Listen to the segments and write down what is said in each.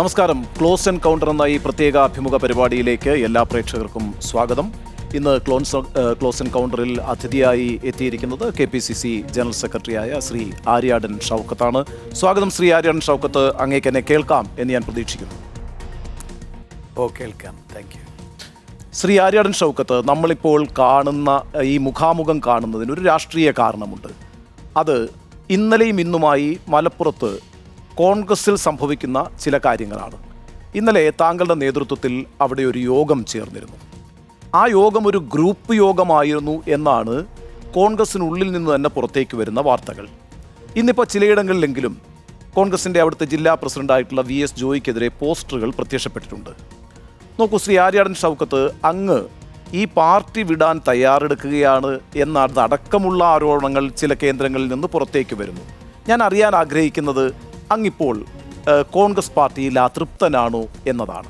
നമസ്കാരം close encounter എന്ന ഈ പ്രത്യേക അഭിമുഖ പരിപാടിയിലേക്ക് എല്ലാ പ്രേക്ഷകർക്കും സ്വാഗതം ഇന്ന് ക്ലോൺസ് ഏഹ്, ക്ലോസ് എൻകൗണ്ടറിൽ അതിഥിയായി എത്തിയിരിക്കുന്നത് K P C C general സെക്രട്ടറിയായ ശ്രീ ആര്യാടൻ ഷൗക്കത്താണ് സ്വാഗതം ശ്രീ ആര്യാടൻ ഷൗക്കത്ത് അങ്ങേക്ക് എന്നെ കേൾക്കാം എന്ന് ഞാൻ പ്രതീക്ഷിക്കുന്നു ഓ കേൾക്കാം താങ്ക് യു ശ്രീ ആര്യാടൻ ഷൗക്കത്ത് നമ്മളിപ്പോൾ കാണുന്ന ഏഹ്, ഈ മുഖാമുഖം കാണുന്നതിന് ഒരു രാഷ്ട്രീയ കാരണമുണ്ട് അത് ഇന്നലെയും ഇന്നുമായി മലപ്പുറത്ത് കോൺഗ്രസിൽ സംഭവിക്കുന്ന ചില കാര്യങ്ങളാണ് ഇന്നലെ താങ്കളുടെ നേതൃത്വത്തിൽ അവിടെ ഒരു യോഗം ചേർന്നിരുന്നു ആ യോഗം ഒരു ഗ്രൂപ്പ് യോഗമായിരുന്നു എന്നാണ് കോൺഗ്രസിനുള്ളിൽ നിന്ന് തന്നെ പുറത്തേക്ക് വരുന്ന വാർത്തകൾ ഇന്നിപ്പോൾ ചിലയിടങ്ങളിലെങ്കിലും കോൺഗ്രസിൻ്റെ അവിടുത്തെ ജില്ലാ പ്രസിഡന്റായിട്ടുള്ള വി എസ് ജോയിക്കെതിരെ പോസ്റ്ററുകൾ പ്രത്യക്ഷപ്പെട്ടിട്ടുണ്ട് നോക്കൂ ശ്രീ ആര്യാടൻ ഷൗക്കത്ത് അങ്ങ് ഈ പാർട്ടി വിടാൻ തയ്യാറെടുക്കുകയാണ് എന്നതടക്കമുള്ള ആരോപണങ്ങൾ ചില കേന്ദ്രങ്ങളിൽ നിന്ന് പുറത്തേക്ക് വരുന്നു ഞാൻ അറിയാൻ ആഗ്രഹിക്കുന്നത് അങ്ങിപ്പോൾ ഏഹ്, കോൺഗ്രസ് പാർട്ടിയിൽ അതൃപ്തനാണോ എന്നതാണ്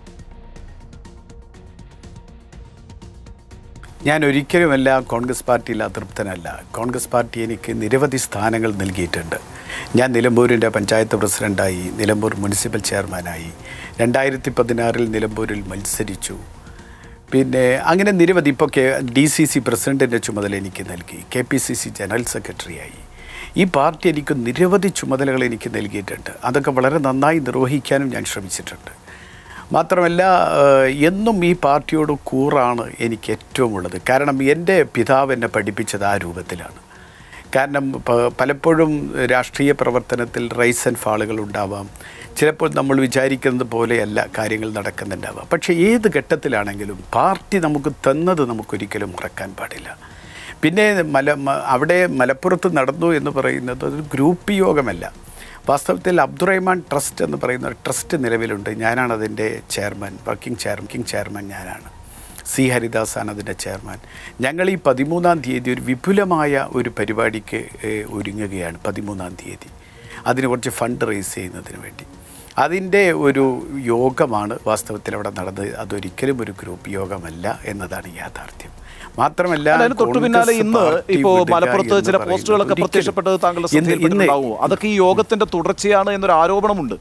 ഞാൻ ഒരിക്കലുമല്ല കോൺഗ്രസ് പാർട്ടിയിൽ അതൃപ്തനല്ല കോൺഗ്രസ് പാർട്ടി എനിക്ക് നിരവധി സ്ഥാനങ്ങൾ നൽകിയിട്ടുണ്ട് ഞാൻ നിലമ്പൂരിൻ്റെ പഞ്ചായത്ത് പ്രസിഡൻ്റായി നിലമ്പൂർ മുനിസിപ്പൽ ചെയർമാനായി രണ്ടായിരത്തി പതിനാറിൽ നിലമ്പൂരിൽ മത്സരിച്ചു പിന്നെ അങ്ങനെ നിരവധി ഇപ്പോൾ കെ ഡി സി സി പ്രസിഡൻറ്റിൻ്റെ ചുമതല എനിക്ക് നൽകി K P C C general സെക്രട്ടറിയായി ഈ പാർട്ടി എനിക്ക് നിരവധി ചുമതലകൾ എനിക്ക് നൽകിയിട്ടുണ്ട് അതൊക്കെ വളരെ നന്നായി നിർവഹിക്കാനും ഞാൻ ശ്രമിച്ചിട്ടുണ്ട് മാത്രമല്ല ഏഹ്, എന്നും ഈ പാർട്ടിയോട് കൂറാണ് എനിക്ക് ഏറ്റവും ഉള്ളത് കാരണം എൻ്റെ പിതാവ് എന്നെ പഠിപ്പിച്ചത് ആ രൂപത്തിലാണ് കാരണം പ- പലപ്പോഴും രാഷ്ട്രീയ പ്രവർത്തനത്തിൽ റൈസ് ആൻഡ് ഫാളുകൾ ഉണ്ടാവാം ചിലപ്പോൾ നമ്മൾ വിചാരിക്കുന്നത് പോലെയല്ല കാര്യങ്ങൾ നടക്കുന്നുണ്ടാവാം പക്ഷേ ഏത് ഘട്ടത്തിലാണെങ്കിലും പാർട്ടി നമുക്ക് തന്നത് നമുക്കൊരിക്കലും മറക്കാൻ പാടില്ല പിന്നെ മല മ- അവിടെ മലപ്പുറത്ത് നടന്നു എന്ന് പറയുന്നത് ഒരു ഗ്രൂപ്പ് യോഗമല്ല വാസ്തവത്തിൽ അബ്ദുറഹ്മാൻ ട്രസ്റ്റ് എന്ന് പറയുന്ന ഒരു ട്രസ്റ്റ് നിലവിലുണ്ട് ഞാനാണ് അതിൻ്റെ chairman working chair working chairman ഞാനാണ് സി ഹരിദാസാണ് അതിൻ്റെ ചെയർമാൻ ഞങ്ങൾ ഈ പതിമൂന്നാം തീയതി ഒരു വിപുലമായ ഒരു പരിപാടിക്ക് ഏഹ്, ഒരുങ്ങുകയാണ് പതിമൂന്നാം തീയതി അതിന് കുറച്ച് ഫണ്ട് റേസ് ചെയ്യുന്നതിന് വേണ്ടി അതിൻ്റെ ഒരു യോഗമാണ് വാസ്തവത്തിൽ അവിടെ നടന്നത് അതൊരിക്കലും ഒരു ഗ്രൂപ്പ് യോഗമല്ല എന്നതാണ് യാഥാർത്ഥ്യം മാത്രമല്ല അല്ല, അതിന് തൊട്ടു പിന്നാലെ കോൺഗ്രസ് ഇന്ന് പാർട്ടി ഇപ്പോ വിടുക മലപ്പുറത്ത് എന്ന് ചില പറയുന്നത് പോസ്റ്ററുകളൊക്കെ ഒരിക്കലും- പ്രത്യക്ഷപ്പെട്ടത് താങ്കളുടെ ഇന്ന് ഇന്ന് ശ്രദ്ധയിൽപ്പെട്ടിട്ടുണ്ടാവുമോ അതൊക്കെ ഈ യോഗത്തിന്റെ തുടർച്ചയാണ് എന്നൊരു ആരോപണമുണ്ട്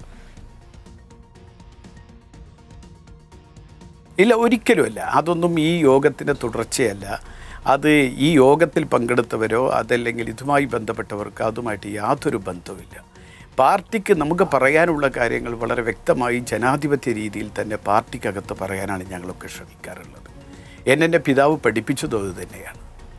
ഇല്ല ഒരിക്കലുമല്ല അതൊന്നും ഈ യോഗത്തിൻ്റെ തുടർച്ചയല്ല അത് ഈ യോഗത്തിൽ പങ്കെടുത്തവരോ അതല്ലെങ്കിൽ ഇതുമായി ബന്ധപ്പെട്ടവർക്ക് അതുമായിട്ട് യാതൊരു ബന്ധവുമില്ല പാർട്ടിക്ക് നമുക്ക് പറയാനുള്ള കാര്യങ്ങൾ വളരെ വ്യക്തമായി ജനാധിപത്യ രീതിയിൽ തന്നെ പാർട്ടിക്കകത്ത് പറയാനാണ് ഞങ്ങളൊക്കെ ശ്രമിക്കാറുള്ളത് എന്നെ പിതാവ് പഠിപ്പിച്ചതും അത് തന്നെയാണ്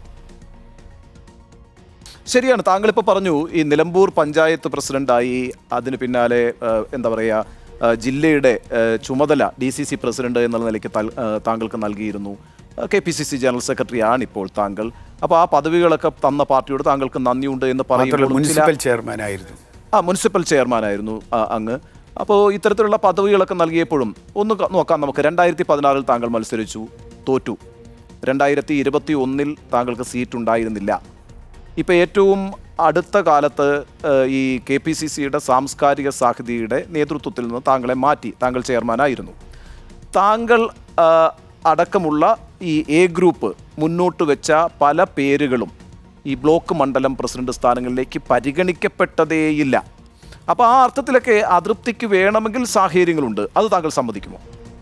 ശരിയാണ് താങ്കൾ ഇപ്പോൾ പറഞ്ഞു ഈ നിലമ്പൂർ പഞ്ചായത്ത് പ്രസിഡന്റായി അതിന് പിന്നാലെ ഏഹ്, എന്താ പറയുക ഏഹ്, ജില്ലയുടെ ഏഹ്, ചുമതല ഡി സി സി പ്രസിഡന്റ് എന്നുള്ള നിലയ്ക്ക് തൽ- ഏഹ്, താങ്കൾക്ക് നൽകിയിരുന്നു K P C C general secretary ആണ് ഇപ്പോൾ താങ്കൾ അപ്പോൾ ആ പദവികളൊക്കെ തന്ന പാർട്ടിയോട് താങ്കൾക്ക് നന്ദിയുണ്ട് എന്ന് മാത്രമല്ല പറയുമ്പോൾ ചില മുനിസിപ്പൽ ചെയർമാൻ ആയിരുന്നു ആ മുനിസിപ്പൽ ചെയർമാനായിരുന്നു ആ, അങ്ങ് അപ്പോൾ ഇത്തരത്തിലുള്ള പദവികളൊക്കെ നൽകിയപ്പോഴും ഒന്ന് ക- നോക്കാം നമുക്ക് രണ്ടായിരത്തി പതിനാറിൽ താങ്കൾ മത്സരിച്ചു തോറ്റു രണ്ടായിരത്തി ഇരുപത്തി ഒന്നിൽ താങ്കൾക്ക് സീറ്റ് ഉണ്ടായിരുന്നില്ല ഇപ്പോൾ ഏറ്റവും അടുത്ത കാലത്ത് ഏഹ്, ഈ കെ പി സി സിയുടെ സാംസ്കാരിക സാഹിതിയുടെ നേതൃത്വത്തിൽ നിന്ന് താങ്കളെ മാറ്റി താങ്കൾ ചെയർമാനായിരുന്നു താങ്കൾ ആ, അടക്കമുള്ള ഈ എ ഗ്രൂപ്പ് മുന്നോട്ട് വെച്ച പല പേരുകളും ഈ ബ്ലോക്ക് മണ്ഡലം പ്രസിഡന്റ് സ്ഥാനങ്ങളിലേക്ക് പരിഗണിക്കപ്പെട്ടതേയില്ല അപ്പോൾ ആ അർത്ഥത്തിലൊക്കെ അതൃപ്തിക്ക് വേണമെങ്കിൽ സാഹചര്യങ്ങളുണ്ട് അത് താങ്കൾ സമ്മതിക്കുമോ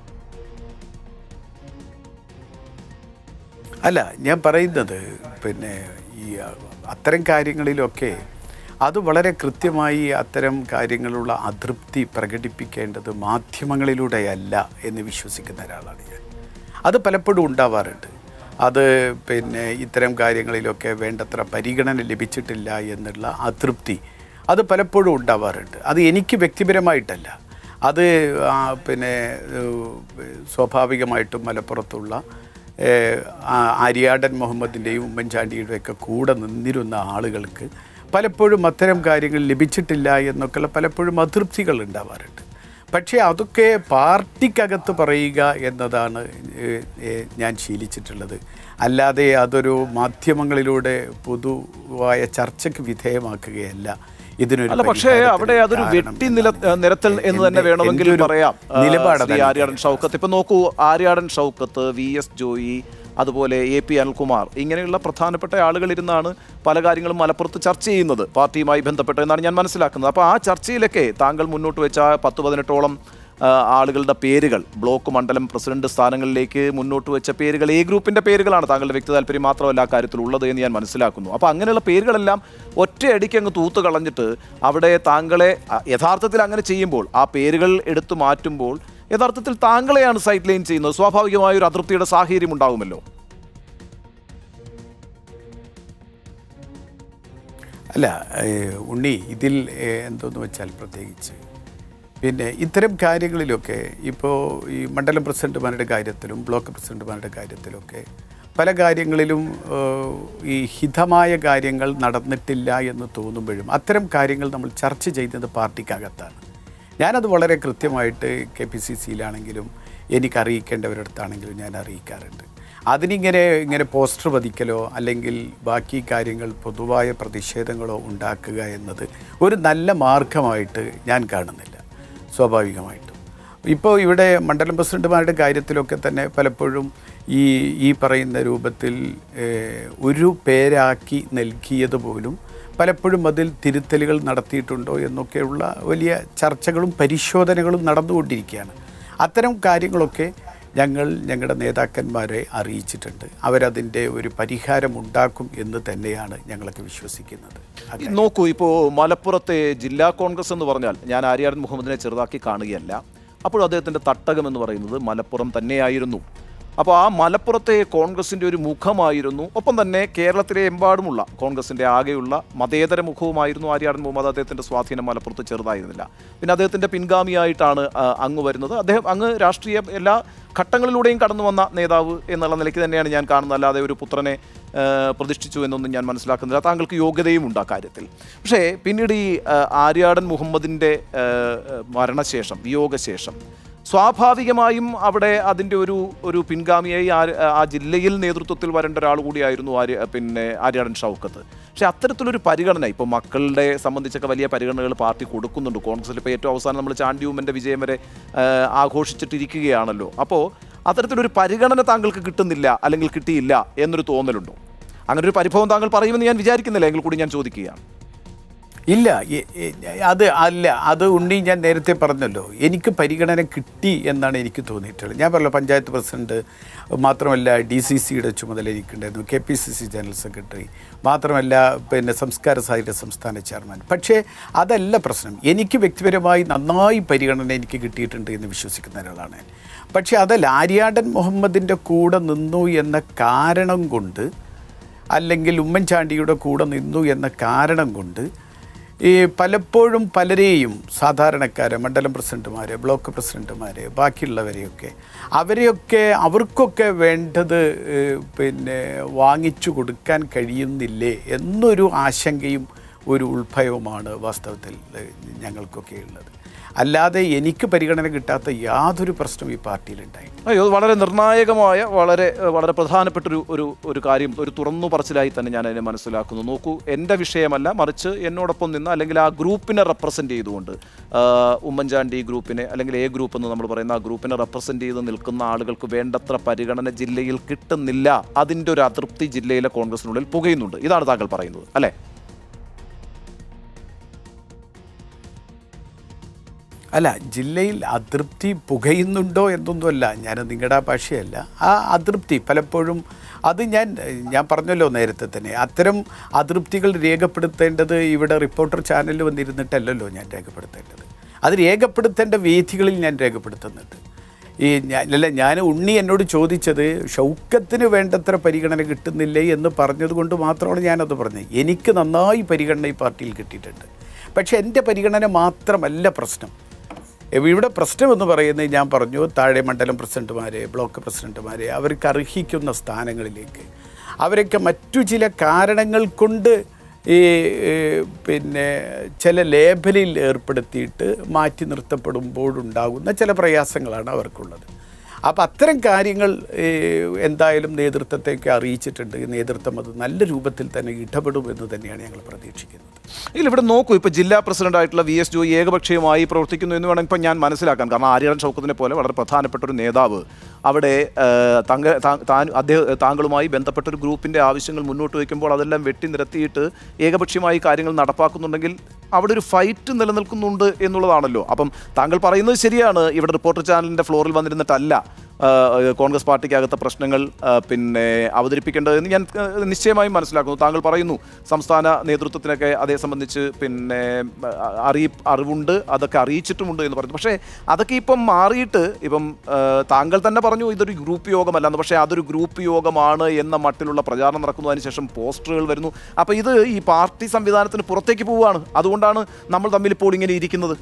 അല്ല ഞാൻ പറയുന്നത് പിന്നെ ഈ അ- അത്തരം കാര്യങ്ങളിലൊക്കെ അത് വളരെ കൃത്യമായി അത്തരം കാര്യങ്ങളുള്ള അതൃപ്തി പ്രകടിപ്പിക്കേണ്ടത് മാധ്യമങ്ങളിലൂടെയല്ല എന്ന് വിശ്വസിക്കുന്ന ഒരാളാണ് ഞാൻ അത് പലപ്പോഴും ഉണ്ടാവാറുണ്ട് അത് പിന്നെ ഇത്തരം കാര്യങ്ങളിലൊക്കെ വേണ്ടത്ര പരിഗണന ലഭിച്ചിട്ടില്ല എന്നുള്ള അതൃപ്തി അത് പലപ്പോഴും ഉണ്ടാവാറുണ്ട് അത് എനിക്ക് വ്യക്തിപരമായിട്ടല്ല അത് ആ, പിന്നെ ഏഹ്, സ്വാഭാവികമായിട്ടും മലപ്പുറത്തുള്ള ഏഹ്, ആ ആര്യാടൻ മുഹമ്മദിൻ്റെയും ഉമ്മൻചാണ്ടിയുടെയും ഒക്കെ കൂടെ നിന്നിരുന്ന ആളുകൾക്ക് പലപ്പോഴും അത്തരം കാര്യങ്ങൾ ലഭിച്ചിട്ടില്ല എന്നൊക്കെയുള്ള പലപ്പോഴും അതൃപ്തികൾ ഉണ്ടാവാറുണ്ട് പക്ഷേ അതൊക്കെ പാർട്ടിക്കകത്ത് പറയുക എന്നതാണ് ഏഹ്, ഏഹ്, ഞാൻ ശീലിച്ചിട്ടുള്ളത് അല്ലാതെ അതൊരു മാധ്യമങ്ങളിലൂടെ പൊതുവായ ചർച്ചയ്ക്ക് വിധേയമാക്കുകയല്ല ഇതിനൊരു അല്ല പക്ഷേ പരിഹാരത്തിന് അവിടെ അതൊരു കാരണം വെട്ടി നില എന്നാണ് നിരത്തൽ എൻ്റെ- എന്ന് തന്നെ എൻ്റെ- വേണമെങ്കിൽ എൻ്റെ ഒരു പറയാം ആ, നിലപാട് ശ്രീ അതാണ് ആര്യാടൻ ഷൗക്കത്ത് ഇപ്പൊ നോക്കൂ ആര്യാടൻ ഷൗക്കത്ത് വി എസ് ജോയി അതുപോലെ എ പി അനിൽകുമാർ ഇങ്ങനെയുള്ള പ്രധാനപ്പെട്ട ആളുകൾ ഇരുന്നാണ് പല കാര്യങ്ങളും മലപ്പുറത്ത് ചർച്ച ചെയ്യുന്നത് പാർട്ടിയുമായി ബന്ധപ്പെട്ട് എന്നാണ് ഞാൻ മനസ്സിലാക്കുന്നത് അപ്പോൾ ആ ചർച്ചയിലൊക്കെ താങ്കൾ മുന്നോട്ട് വെച്ച ആ പത്ത് പതിനെട്ടോളം ആ, ആളുകളുടെ പേരുകൾ ബ്ലോക്ക് മണ്ഡലം പ്രസിഡന്റ് സ്ഥാനങ്ങളിലേക്ക് മുന്നോട്ട് വെച്ച പേരുകൾ എ ഗ്രൂപ്പിന്റെ പേരുകളാണ് താങ്കളുടെ വ്യക്തി താല്പര്യം മാത്രമല്ല ആ കാര്യത്തിൽ ഉള്ളത് എന്ന് ഞാൻ മനസ്സിലാക്കുന്നു അപ്പോൾ അങ്ങനെയുള്ള പേരുകളെല്ലാം ഒറ്റയടിക്ക് അങ്ങ് തൂത്ത് കളഞ്ഞിട്ട് അവിടെ താങ്കളെ ആ, യഥാർത്ഥത്തിൽ അങ്ങനെ ചെയ്യുമ്പോൾ ആ പേരുകൾ എടുത്തു മാറ്റുമ്പോൾ യഥാർത്ഥത്തിൽ താങ്കളെയാണ് സൈഡ് ലൈൻ ചെയ്യുന്നത് സ്വാഭാവികമായ ഒരു അതൃപ്തിയുടെ സാഹചര്യം ഉണ്ടാകുമല്ലോ അല്ല ഏഹ്, ഉണ്ണി ഇതിൽ ഏഹ്, എന്തോന്ന് വെച്ചാൽ പ്രത്യേകിച്ച് പിന്നെ ഇത്തരം കാര്യങ്ങളിലൊക്കെ ഇപ്പോൾ ഈ മണ്ഡലം പ്രസിഡന്റുമാരുടെ കാര്യത്തിലും ബ്ലോക്ക് പ്രസിഡന്റുമാരുടെ കാര്യത്തിലൊക്കെ പല കാര്യങ്ങളിലും ഏഹ്, ഈ ഹിതമായ കാര്യങ്ങൾ നടന്നിട്ടില്ല എന്ന് തോന്നുമ്പോഴും അത്തരം കാര്യങ്ങൾ നമ്മൾ ചർച്ച ചെയ്യുന്നത് പാർട്ടിക്കകത്താണ് ഞാനത് വളരെ കൃത്യമായിട്ട് കെ പി സി സിയിലാണെങ്കിലും എനിക്ക് അറിയിക്കേണ്ടവരടുത്താണെങ്കിലും ഞാൻ അറിയിക്കാറുണ്ട് അതിനിങ്ങനെ ഇങ്ങനെ പോസ്റ്റർ പതിക്കലോ അല്ലെങ്കിൽ ബാക്കി കാര്യങ്ങൾ പൊതുവായ പ്രതിഷേധങ്ങളോ ഉണ്ടാക്കുക എന്നത് ഒരു നല്ല മാർഗമായിട്ട് ഞാൻ കാണുന്നില്ല സ്വാഭാവികമായിട്ടും ഇപ്പോൾ ഇവിടെ മണ്ഡലം പ്രസിഡന്റുമാരുടെ കാര്യത്തിലൊക്കെ തന്നെ പലപ്പോഴും ഈ ഈ പറയുന്ന രൂപത്തിൽ ഏഹ്, ഒരു പേരാക്കി നൽകിയത് പോലും പലപ്പോഴും അതിൽ തിരുത്തലുകൾ നടത്തിയിട്ടുണ്ടോ എന്നൊക്കെയുള്ള വലിയ ചർച്ചകളും പരിശോധനകളും നടന്നുകൊണ്ടിരിക്കുകയാണ് അത്തരം കാര്യങ്ങളൊക്കെ ഞങ്ങൾ ഞങ്ങളുടെ നേതാക്കന്മാരെ അറിയിച്ചിട്ടുണ്ട് അവരതിൻ്റെ ഒരു പരിഹാരം ഉണ്ടാക്കും എന്ന് തന്നെയാണ് ഞങ്ങളൊക്കെ വിശ്വസിക്കുന്നത് ഈ നോക്കൂ ഇപ്പോൾ മലപ്പുറത്തെ ജില്ലാ കോൺഗ്രസ് എന്ന് പറഞ്ഞാൽ ഞാൻ ആര്യാടൻ മുഹമ്മദിനെ ചെറുതാക്കി കാണുകയല്ല അപ്പോൾ അദ്ദേഹത്തിൻ്റെ തട്ടകം എന്ന് പറയുന്നത് മലപ്പുറം തന്നെയായിരുന്നു അപ്പോൾ ആ മലപ്പുറത്തെ കോൺഗ്രസിൻ്റെ ഒരു മുഖമായിരുന്നു ഒപ്പം തന്നെ കേരളത്തിലെ എമ്പാടുമുള്ള കോൺഗ്രസിൻ്റെ ആകെയുള്ള മതേതര മുഖവുമായിരുന്നു ആര്യാടൻ മുഹമ്മദ് അദ്ദേഹത്തിൻ്റെ സ്വാധീനം മലപ്പുറത്ത് ചെറുതായിരുന്നില്ല പിന്നെ അദ്ദേഹത്തിൻ്റെ പിൻഗാമിയായിട്ടാണ് ആ, അങ്ങ് വരുന്നത് അദ്ദേഹം അങ്ങ് രാഷ്ട്രീയ എല്ലാ ഘട്ടങ്ങളിലൂടെയും കടന്നു വന്ന നേതാവ് എന്നുള്ള നിലയ്ക്ക് തന്നെയാണ് ഞാൻ കാണുന്നത് അല്ലാതെ ഒരു പുത്രനെ ആ, പ്രതിഷ്ഠിച്ചു എന്നൊന്നും ഞാൻ മനസ്സിലാക്കുന്നില്ല താങ്കൾക്ക് യോഗ്യതയും ഉണ്ട് ആ കാര്യത്തിൽ പക്ഷേ പിന്നീട് ഈ ആ, ആര്യാടൻ മുഹമ്മദിൻ്റെ ആ, മരണശേഷം വിയോഗശേഷം സ്വാഭാവികമായും അവിടെ അതിൻ്റെ ഒരു ഒരു പിൻഗാമിയായി ആ ആ ജില്ലയിൽ നേതൃത്വത്തിൽ വരേണ്ട ഒരാൾ കൂടിയായിരുന്നു ആര്യ പിന്നെ ആര്യാടൻ ഷൗക്കത്ത് പക്ഷേ അത്തരത്തിലൊരു പരിഗണന ഇപ്പോൾ മക്കളുടെ സംബന്ധിച്ചൊക്കെ വലിയ പരിഗണനകൾ പാർട്ടി കൊടുക്കുന്നുണ്ട് കോൺഗ്രസിൽ ഇപ്പോൾ ഏറ്റവും അവസാനം നമ്മൾ ചാണ്ടിയൂമൻ്റെ വിജയം വരെ ആ, ആഘോഷിച്ചിട്ടിരിക്കുകയാണല്ലോ അപ്പോൾ അത്തരത്തിലൊരു പരിഗണന താങ്കൾക്ക് കിട്ടുന്നില്ല അല്ലെങ്കിൽ കിട്ടിയില്ല എന്നൊരു തോന്നലുണ്ടോ അങ്ങനെ ഒരു പരിഭവം താങ്കൾ പറയുമെന്ന് ഞാൻ വിചാരിക്കുന്നില്ല എങ്കിൽ കൂടി ഞാൻ ചോദിക്കുകയാണ് ഇല്ല എ- എ- അത് അല്ല അത് ഉണ്ണി ഞാൻ നേരത്തെ പറഞ്ഞല്ലോ എനിക്ക് പരിഗണന കിട്ടി എന്നാണ് എനിക്ക് തോന്നിയിട്ടുള്ളത് ഞാൻ പറഞ്ഞല്ലോ പഞ്ചായത്ത് പ്രസിഡന്റ് മാത്രമല്ല ഡി സി സിയുടെ ചുമതല എനിക്കുണ്ടായിരുന്നു K P C C general secretary മാത്രമല്ല പിന്നെ സംസ്കാര സാഹിത്യ സംസ്ഥാന ചെയർമാൻ പക്ഷേ അതല്ല പ്രശ്നം എനിക്ക് വ്യക്തിപരമായി നന്നായി പരിഗണന എനിക്ക് കിട്ടിയിട്ടുണ്ട് എന്ന് വിശ്വസിക്കുന്ന ഒരാളാണ് ഞാൻ പക്ഷേ അതല്ല ആര്യാടൻ മുഹമ്മദിൻ്റെ കൂടെ നിന്നു എന്ന കാരണം കൊണ്ട് അല്ലെങ്കിൽ ഉമ്മൻചാണ്ടിയുടെ കൂടെ നിന്നു എന്ന കാരണം കൊണ്ട് ഈ പലപ്പോഴും പലരെയും സാധാരണക്കാരെ മണ്ഡലം പ്രസിഡന്റുമാർ ബ്ലോക്ക് പ്രസിഡന്റുമാർ ബാക്കിയുള്ളവരെയൊക്കെ അവരെയൊക്കെ അവർക്കൊക്കെ വേണ്ടത് ഏഹ്, പിന്നെ വാങ്ങിച്ചു കൊടുക്കാൻ കഴിയുന്നില്ലേ എന്നൊരു ആശങ്കയും ഒരു ഉൾഭയവുമാണ് വാസ്തവത്തിൽ ഏഹ്, ഞങ്ങൾക്കൊക്കെ ഉള്ളത് അല്ലാതെ എനിക്ക് പരിഗണന കിട്ടാത്ത യാതൊരു പ്രശ്നവും ഈ പാർട്ടിയിലുണ്ടായിട്ടില്ല അയ്യോ അത് വളരെ നിർണായകമായ വളരെ ഏഹ്, വളരെ പ്രധാനപ്പെട്ട ഒരു ഒരു ഒരു കാര്യം ഒരു തുറന്നു പറച്ചിലായി തന്നെ ഞാൻ അതിനെ മനസ്സിലാക്കുന്നു നോക്കൂ എൻ്റെ വിഷയമല്ല മറിച്ച് എന്നോടൊപ്പം നിന്ന് അല്ലെങ്കിൽ ആ ഗ്രൂപ്പിനെ റെപ്രസെൻ്റ് ചെയ്തുകൊണ്ട് ആഹ്, ഉമ്മൻചാണ്ടി ഗ്രൂപ്പിനെ അല്ലെങ്കിൽ എ ഗ്രൂപ്പ് എന്ന് നമ്മൾ പറയുന്ന ആ ഗ്രൂപ്പിനെ റെപ്രസെൻ്റ് ചെയ്ത് നിൽക്കുന്ന ആളുകൾക്ക് വേണ്ടത്ര പരിഗണന ജില്ലയിൽ കിട്ടുന്നില്ല അതിൻ്റെ ഒരു അതൃപ്തി ജില്ലയിലെ കോൺഗ്രസിനുള്ളിൽ പുകയുന്നുണ്ട് ഇതാണ് താങ്കൾ പറയുന്നത് അല്ലേ അല്ല ജില്ലയിൽ അതൃപ്തി പുകയുന്നുണ്ടോ എന്നൊന്നുമല്ല ഞാൻ നിങ്ങളുടെ ഭാഷയല്ല ആ അതൃപ്തി പലപ്പോഴും അത് ഞാൻ ഞാൻ പറഞ്ഞല്ലോ നേരത്തെ തന്നെ അത്തരം അതൃപ്തികൾ രേഖപ്പെടുത്തേണ്ടത് ഇവിടെ റിപ്പോർട്ടർ ചാനലിൽ വന്നിരുന്നിട്ടല്ലല്ലോ ഞാൻ രേഖപ്പെടുത്തേണ്ടത് അത് രേഖപ്പെടുത്തേണ്ട വേദികളിൽ ഞാൻ രേഖപ്പെടുത്തുന്നുണ്ട് ഈ ഞാൻ അല്ല ഞാൻ ഉണ്ണി എന്നോട് ചോദിച്ചത് ഷൗക്കത്തിന് വേണ്ടത്ര പരിഗണന കിട്ടുന്നില്ലേ എന്ന് പറഞ്ഞത് കൊണ്ട് മാത്രമാണ് ഞാനത് പറഞ്ഞത് എനിക്ക് നന്നായി പരിഗണന ഈ പാർട്ടിയിൽ കിട്ടിയിട്ടുണ്ട് പക്ഷേ എൻ്റെ പരിഗണന മാത്രമല്ല പ്രശ്നം ഇവിടെ പ്രശ്നം എന്ന് പറയുന്നത് ഞാൻ പറഞ്ഞു താഴെ മണ്ഡലം പ്രസിഡന്റുമാരെ ബ്ലോക്ക് പ്രസിഡന്റുമാരെ അവർക്ക് അർഹിക്കുന്ന സ്ഥാനങ്ങളിലേക്ക് അവരൊക്കെ മറ്റു ചില കാരണങ്ങൾ കൊണ്ട് ഈ ഏ, പിന്നെ ചില ലേബലിൽ ഏർപ്പെടുത്തിയിട്ട് മാറ്റി നിർത്തപ്പെടുമ്പോഴുണ്ടാകുന്ന ചില പ്രയാസങ്ങളാണ് അവർക്കുള്ളത് അപ്പോൾ അത്തരം കാര്യങ്ങൾ ഏ, എന്തായാലും നേതൃത്വത്തേക്ക് അറിയിച്ചിട്ടുണ്ട് നേതൃത്വം അത് നല്ല രൂപത്തിൽ തന്നെ ഇടപെടുമെന്ന് തന്നെയാണ് ഞങ്ങൾ പ്രതീക്ഷിക്കുന്നത് ഇല്ല ഇവിടെ നോക്കൂ ഇപ്പോൾ ജില്ലാ പ്രസിഡന്റ് ആയിട്ടുള്ള വി എസ് ജോയി ഏകപക്ഷീയമായി പ്രവർത്തിക്കുന്നു എന്ന് വേണമെങ്കിൽ ഇപ്പം ഞാൻ മനസ്സിലാക്കാം കാരണം ആര്യാടൻ ഷൗക്കത്തിനെ പോലെ വളരെ പ്രധാനപ്പെട്ട ഒരു നേതാവ് അവിടെ ആ, താങ്കൾ താ- താൻ അദ്ദേഹം താങ്കളുമായി ബന്ധപ്പെട്ട ഒരു ഗ്രൂപ്പിൻ്റെ ആവശ്യങ്ങൾ മുന്നോട്ട് വയ്ക്കുമ്പോൾ അതെല്ലാം വെട്ടി നിരത്തിയിട്ട് ഏകപക്ഷീയമായി കാര്യങ്ങൾ നടപ്പാക്കുന്നുണ്ടെങ്കിൽ അവിടെ ഒരു ഫൈറ്റ് നിലനിൽക്കുന്നുണ്ട് എന്നുള്ളതാണല്ലോ അപ്പം താങ്കൾ പറയുന്നത് ശരിയാണ് ഇവിടെ റിപ്പോർട്ടർ ചാനലിൻ്റെ ഫ്ലോറിൽ വന്നിരുന്നിട്ടല്ല ആ, കോൺഗ്രസ് പാർട്ടിക്കകത്തെ പ്രശ്നങ്ങൾ ആ, പിന്നെ അവതരിപ്പിക്കേണ്ടതെന്ന് ഞാൻ ആ, നിശ്ചയമായും മനസ്സിലാക്കുന്നു താങ്കൾ പറയുന്നു സംസ്ഥാന നേതൃത്വത്തിനൊക്കെ അതേ സംബന്ധിച്ച് പിന്നെ ആ, അറിയി അറിവുണ്ട് അതൊക്കെ അറിയിച്ചിട്ടുമുണ്ട് എന്ന് പറഞ്ഞു പക്ഷേ അതൊക്കെ ഇപ്പം മാറിയിട്ട് ഇപ്പം ആ, താങ്കൾ തന്നെ പറഞ്ഞു ഇതൊരു ഗ്രൂപ്പ് യോഗമല്ലെന്ന് പക്ഷേ അതൊരു ഗ്രൂപ്പ് യോഗമാണ് എന്ന മട്ടിലുള്ള പ്രചാരണം നടക്കുന്നു അതിനുശേഷം പോസ്റ്ററുകൾ വരുന്നു അപ്പോൾ ഇത് ഈ പാർട്ടി സംവിധാനത്തിന് പുറത്തേക്ക് പോവുകയാണ് അതുകൊണ്ടാണ് നമ്മൾ തമ്മിൽ ഇപ്പോൾ ഇങ്ങനെ ഇരിക്കുന്നത്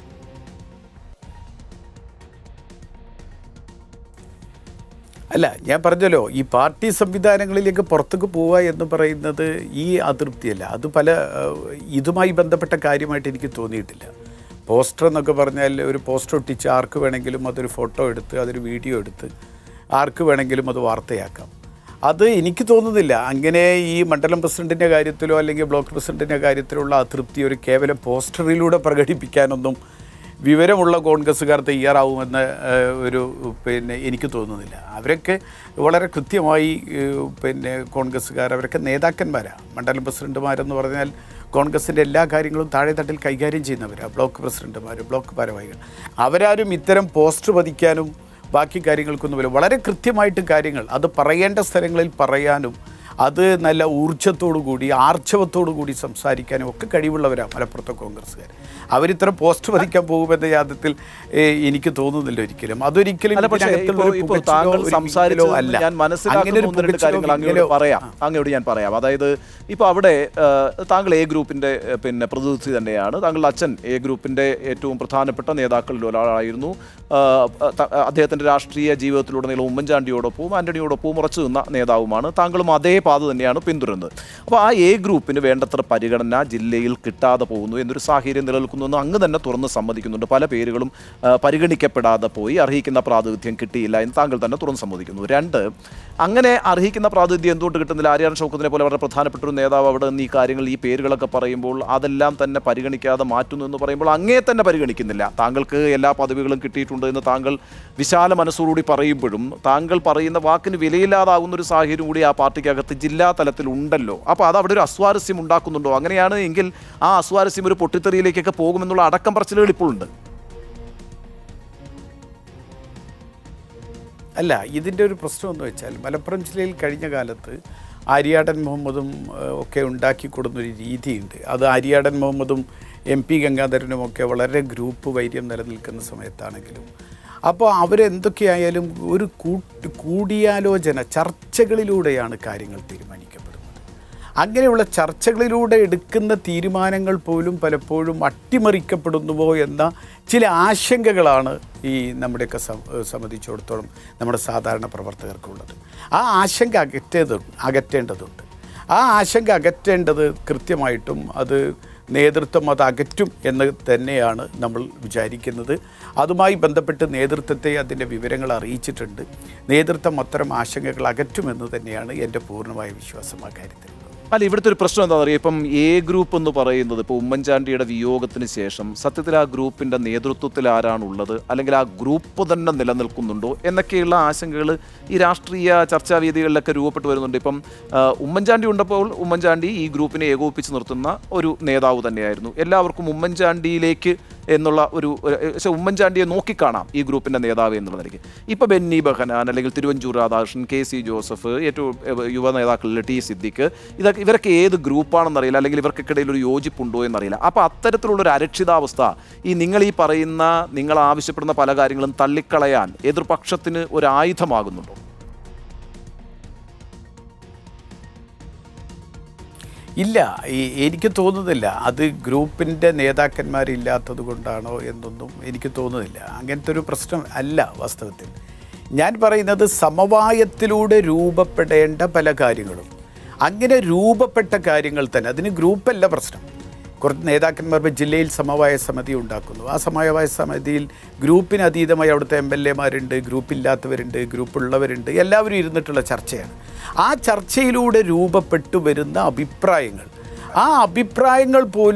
അല്ല ഞാൻ പറഞ്ഞല്ലോ ഈ പാർട്ടി സംവിധാനങ്ങളിലേക്ക് പുറത്തേക്ക് പോവുക എന്ന് പറയുന്നത് ഈ അതൃപ്തിയല്ല അത് പല ഏഹ്, ഇതുമായി ബന്ധപ്പെട്ട കാര്യമായിട്ട് എനിക്ക് തോന്നിയിട്ടില്ല പോസ്റ്റർ എന്നൊക്കെ പറഞ്ഞാൽ ഒരു പോസ്റ്റർ ഒട്ടിച്ച് ആർക്ക് വേണമെങ്കിലും അതൊരു ഫോട്ടോ എടുത്ത് അതൊരു വീഡിയോ എടുത്ത് ആർക്ക് വേണമെങ്കിലും അത് വാർത്തയാക്കാം അത് എനിക്ക് തോന്നുന്നില്ല അങ്ങനെ ഈ മണ്ഡലം പ്രസിഡന്റിൻ്റെ കാര്യത്തിലോ അല്ലെങ്കിൽ ബ്ലോക്ക് പ്രസിഡന്റിൻ്റെ കാര്യത്തിലുള്ള അതൃപ്തി ഒരു കേവലം പോസ്റ്ററിലൂടെ പ്രകടിപ്പിക്കാനൊന്നും വിവരമുള്ള കോൺഗ്രസ്സുകാർ തയ്യാറാവുമെന്ന് ഏഹ്, ഒരു പിന്നെ എനിക്ക് തോന്നുന്നില്ല അവരൊക്കെ വളരെ കൃത്യമായി ഏഹ്, പിന്നെ കോൺഗ്രസ്സുകാർ അവരൊക്കെ നേതാക്കന്മാരാണ് മണ്ഡലം പ്രസിഡന്റുമാരെന്ന് പറഞ്ഞാൽ കോൺഗ്രസിൻ്റെ എല്ലാ കാര്യങ്ങളും താഴെ തട്ടിൽ കൈകാര്യം ചെയ്യുന്നവരാണ് ബ്ലോക്ക് പ്രസിഡന്റുമാർ ബ്ലോക്ക് ഭാരവാഹികൾ അവരാരും ഇത്തരം പോസ്റ്റർ പതിക്കാനും ബാക്കി കാര്യങ്ങൾക്കൊന്നുമില്ല വളരെ കൃത്യമായിട്ട് കാര്യങ്ങൾ അത് പറയേണ്ട സ്ഥലങ്ങളിൽ പറയാനും അത് നല്ല ഊർജ്ജത്തോടു കൂടി ആർജവത്തോടു കൂടി സംസാരിക്കാനും ഒക്കെ കഴിവുള്ളവരാണ് മലപ്പുറത്തെ കോൺഗ്രസ്സുകാർ അവരിത്തരം പോസ്റ്റ് പതിക്കാൻ പോകുമെന്ന യാദത്തിൽ ഏഹ്, എനിക്ക് തോന്നുന്നില്ല ഒരിക്കലും അതൊരിക്കലും അല്ല പക്ഷേ ഇതിനകത്തുള്ള ഇപ്പോൾ ഒരു ഇപ്പോൾ പുകച്ചിലോ, താങ്കൾ ഒരു വിങ്ങലോ സംസാരിച്ചത് അല്ല ഞാൻ മനസ്സിലാക്കുന്ന അങ്ങനെ ഒരു ഒന്ന് രണ്ട് പുകച്ചിലോ, കാര്യങ്ങൾ അങ്ങോട്ട് വിങ്ങലോ- പറയാം അങ്ങോട്ട് ഞാൻ പറയാം അതായത് ഇപ്പോൾ അവിടെ ആ, താങ്കൾ എ ഗ്രൂപ്പിന്റെ ആ, പിന്നെ പ്രതിനിധി തന്നെയാണ് താങ്കളുടെ അച്ഛൻ എ ഗ്രൂപ്പിന്റെ ഏറ്റവും പ്രധാനപ്പെട്ട നേതാക്കളിൽ ഒരാളായിരുന്നു ആ, ത- അദ്ദേഹത്തിന്റെ രാഷ്ട്രീയ ജീവിതത്തിലുടനീളം ഉമ്മൻചാണ്ടിയോടൊപ്പവും ആന്റണിയോടൊപ്പവും ഉറച്ചു നിന്ന നേതാവുമാണ് താങ്കളും അതേ പാത തന്നെയാണ് പിന്തുടരുന്നത് അപ്പോൾ ആ എ ഗ്രൂപ്പിന് വേണ്ടത്ര പരിഗണന ജില്ലയിൽ കിട്ടാതെ പോകുന്നു എന്നൊരു സാഹചര്യം നിലനിൽക്കുന്നു എന്ന് അങ്ങ് തന്നെ തുറന്ന് സമ്മതിക്കുന്നുണ്ട് പല പേരുകളും ആ, പരിഗണിക്കപ്പെടാതെ പോയി അർഹിക്കുന്ന പ്രാതിനിധ്യം കിട്ടിയില്ല എന്ന് താങ്കൾ തന്നെ തുറന്ന് സമ്മതിക്കുന്നു രണ്ട് അങ്ങനെ അർഹിക്കുന്ന പ്രാതിനിധ്യം എന്തുകൊണ്ട് കിട്ടുന്നില്ല ആര്യാൻ ഷൗക്കത്തിനെ പോലെ വളരെ പ്രധാനപ്പെട്ട ഒരു നേതാവ് അവിടെ നിന്ന് ഈ കാര്യങ്ങൾ ഈ പേരുകളൊക്കെ പറയുമ്പോൾ അതെല്ലാം തന്നെ പരിഗണിക്കാതെ മാറ്റുന്നു എന്ന് പറയുമ്പോൾ അങ്ങേ തന്നെ പരിഗണിക്കുന്നില്ല താങ്കൾക്ക് എല്ലാ പദവികളും കിട്ടിയിട്ടുണ്ട് എന്ന് താങ്കൾ വിശാല മനസ്സോടുകൂടി പറയുമ്പോഴും താങ്കൾ പറയുന്ന വാക്കിന് വിലയില്ലാതാകുന്ന ഒരു സാഹചര്യം കൂടി ആ പാർട്ടിക്കകത്ത് ജില്ലാ തലത്തിൽ ഉണ്ടല്ലോ അപ്പോൾ അത് അവിടെ ഒരു അസ്വാരസ്യം ഉണ്ടാക്കുന്നുണ്ടോ അങ്ങനെയാണ് എങ്കിൽ ആ അസ്വാരസ്യം ഒരു പൊട്ടിത്തെറിയിലേക്കൊക്കെ പോകുമെന്നുള്ള അടക്കം പറച്ചിലുകൾ ഇപ്പോൾ ഉണ്ട് അല്ല ഇതിൻ്റെ ഒരു പ്രശ്നം എന്ന് വെച്ചാൽ മലപ്പുറം ജില്ലയിൽ കഴിഞ്ഞ കാലത്ത് ആര്യാടൻ മുഹമ്മദും ഏഹ്, ഒക്കെ ഉണ്ടാക്കി കൊടുക്കുന്നൊരു രീതിയുണ്ട് അത് ആര്യാടൻ മുഹമ്മദും എം പി ഗംഗാധരനും ഒക്കെ വളരെ ഗ്രൂപ്പ് വൈര്യം നിലനിൽക്കുന്ന സമയത്താണെങ്കിലും അപ്പോൾ അവരെന്തൊക്കെയായാലും ഒരു കൂട്ട് കൂടിയാലോചന ചർച്ചകളിലൂടെയാണ് കാര്യങ്ങൾ തീരുമാനിക്കപ്പെടുന്നത് അങ്ങനെയുള്ള ചർച്ചകളിലൂടെ എടുക്കുന്ന തീരുമാനങ്ങൾ പോലും പലപ്പോഴും അട്ടിമറിക്കപ്പെടുന്നുവോ എന്ന ചില ആശങ്കകളാണ് ഈ നമ്മുടെയൊക്കെ സം- സംബന്ധിച്ചിടത്തോളം നമ്മുടെ സാധാരണ പ്രവർത്തകർക്കുള്ളത് ആ ആശങ്ക അകറ്റേത് അകറ്റേണ്ടതുണ്ട് ആ ആശങ്ക അകറ്റേണ്ടത് കൃത്യമായിട്ടും അത് നേതൃത്വം അത് അകറ്റും എന്ന് തന്നെയാണ് നമ്മൾ വിചാരിക്കുന്നത് അതുമായി ബന്ധപ്പെട്ട് നേതൃത്വത്തെ അതിൻ്റെ വിവരങ്ങൾ അറിയിച്ചിട്ടുണ്ട് നേതൃത്വം അത്തരം ആശങ്കകൾ അകറ്റുമെന്ന് തന്നെയാണ് എൻ്റെ പൂർണ്ണമായ വിശ്വാസം ആ കാര്യത്തിൽ അല്ല ഇവിടുത്തെ ഒരു പ്രശ്നം എന്താ പറയുക ഇപ്പം എ ഗ്രൂപ്പ് എന്ന് പറയുന്നത് ഇപ്പോൾ ഉമ്മൻചാണ്ടിയുടെ വിയോഗത്തിന് ശേഷം സത്യത്തിൽ ആ ഗ്രൂപ്പിന്റെ നേതൃത്വത്തിൽ ആരാണുള്ളത് അല്ലെങ്കിൽ ആ ഗ്രൂപ്പ് തന്നെ നിലനിൽക്കുന്നുണ്ടോ എന്നൊക്കെയുള്ള ആശങ്കകൾ ഈ രാഷ്ട്രീയ ചർച്ചാവേദികളിലൊക്കെ രൂപപ്പെട്ടു വരുന്നുണ്ട് ഇപ്പം ആ, ഉമ്മൻചാണ്ടി ഉണ്ടപ്പോൾ ഉമ്മൻചാണ്ടി ഈ ഗ്രൂപ്പിനെ ഏകോപിപ്പിച്ച് നിർത്തുന്ന ഒരു നേതാവ് തന്നെയായിരുന്നു എല്ലാവർക്കും ഉമ്മൻചാണ്ടിയിലേക്ക് എന്നുള്ള ഒരു ഒരു- പക്ഷേ ഉമ്മൻചാണ്ടിയെ നോക്കിക്കാണാം ഈ ഗ്രൂപ്പിന്റെ നേതാവ് എന്നുള്ള നിലയ്ക്ക് ഇപ്പൊ ബെന്നി ബഹനാൻ അല്ലെങ്കിൽ തിരുവഞ്ചൂർ രാധാകൃഷ്ണൻ കെ സി ജോസഫ് ഏറ്റവും ഏഹ്, യുവ നേതാക്കളിൽ ടി സിദ്ദിഖ് ഇതൊക്കെ ഇവരൊക്കെ ഏത് ഗ്രൂപ്പാണെന്നറിയില്ല അല്ലെങ്കിൽ ഇവർക്കിടയിൽ ഒരു യോജിപ്പുണ്ടോ എന്നറിയില്ല അപ്പോൾ അത്തരത്തിലുള്ള ഒരു അരക്ഷിതാവസ്ഥ ഈ നിങ്ങൾ ഈ പറയുന്ന നിങ്ങൾ ആവശ്യപ്പെടുന്ന പല കാര്യങ്ങളും തള്ളിക്കളയാൻ എതിർപക്ഷത്തിന് ഒരു ആയുധമാകുന്നുണ്ടോ ഇല്ല ഈ- എനിക്ക് തോന്നുന്നില്ല അത് ഗ്രൂപ്പിൻ്റെ നേതാക്കന്മാരില്ലാത്തത് കൊണ്ടാണോ എന്നൊന്നും എനിക്ക് തോന്നുന്നില്ല അങ്ങനത്തെ ഒരു പ്രശ്നം അല്ല വാസ്തവത്തിൽ ഞാൻ പറയുന്നത് സമവായത്തിലൂടെ രൂപപ്പെടേണ്ട പല കാര്യങ്ങളും അങ്ങനെ രൂപപ്പെട്ട കാര്യങ്ങൾ തന്നെ അതിന് ഗ്രൂപ്പല്ല പ്രശ്നം കുറച്ച് നേതാക്കന്മാർ ഇപ്പോൾ ജില്ലയിൽ സമവായ സമിതി ഉണ്ടാക്കുന്നു ആ സമവായ സമിതിയിൽ ഗ്രൂപ്പിന് അതീതമായി അവിടുത്തെ എം എൽ എമാരുണ്ട് ഗ്രൂപ്പില്ലാത്തവരുണ്ട് ഗ്രൂപ്പുള്ളവരുണ്ട് എല്ലാവരും ഇരുന്നിട്ടുള്ള ചർച്ചയാണ് ആ ചർച്ചയിലൂടെ രൂപപ്പെട്ടു വരുന്ന അഭിപ്രായങ്ങൾ ആ അഭിപ്രായങ്ങൾ പോലും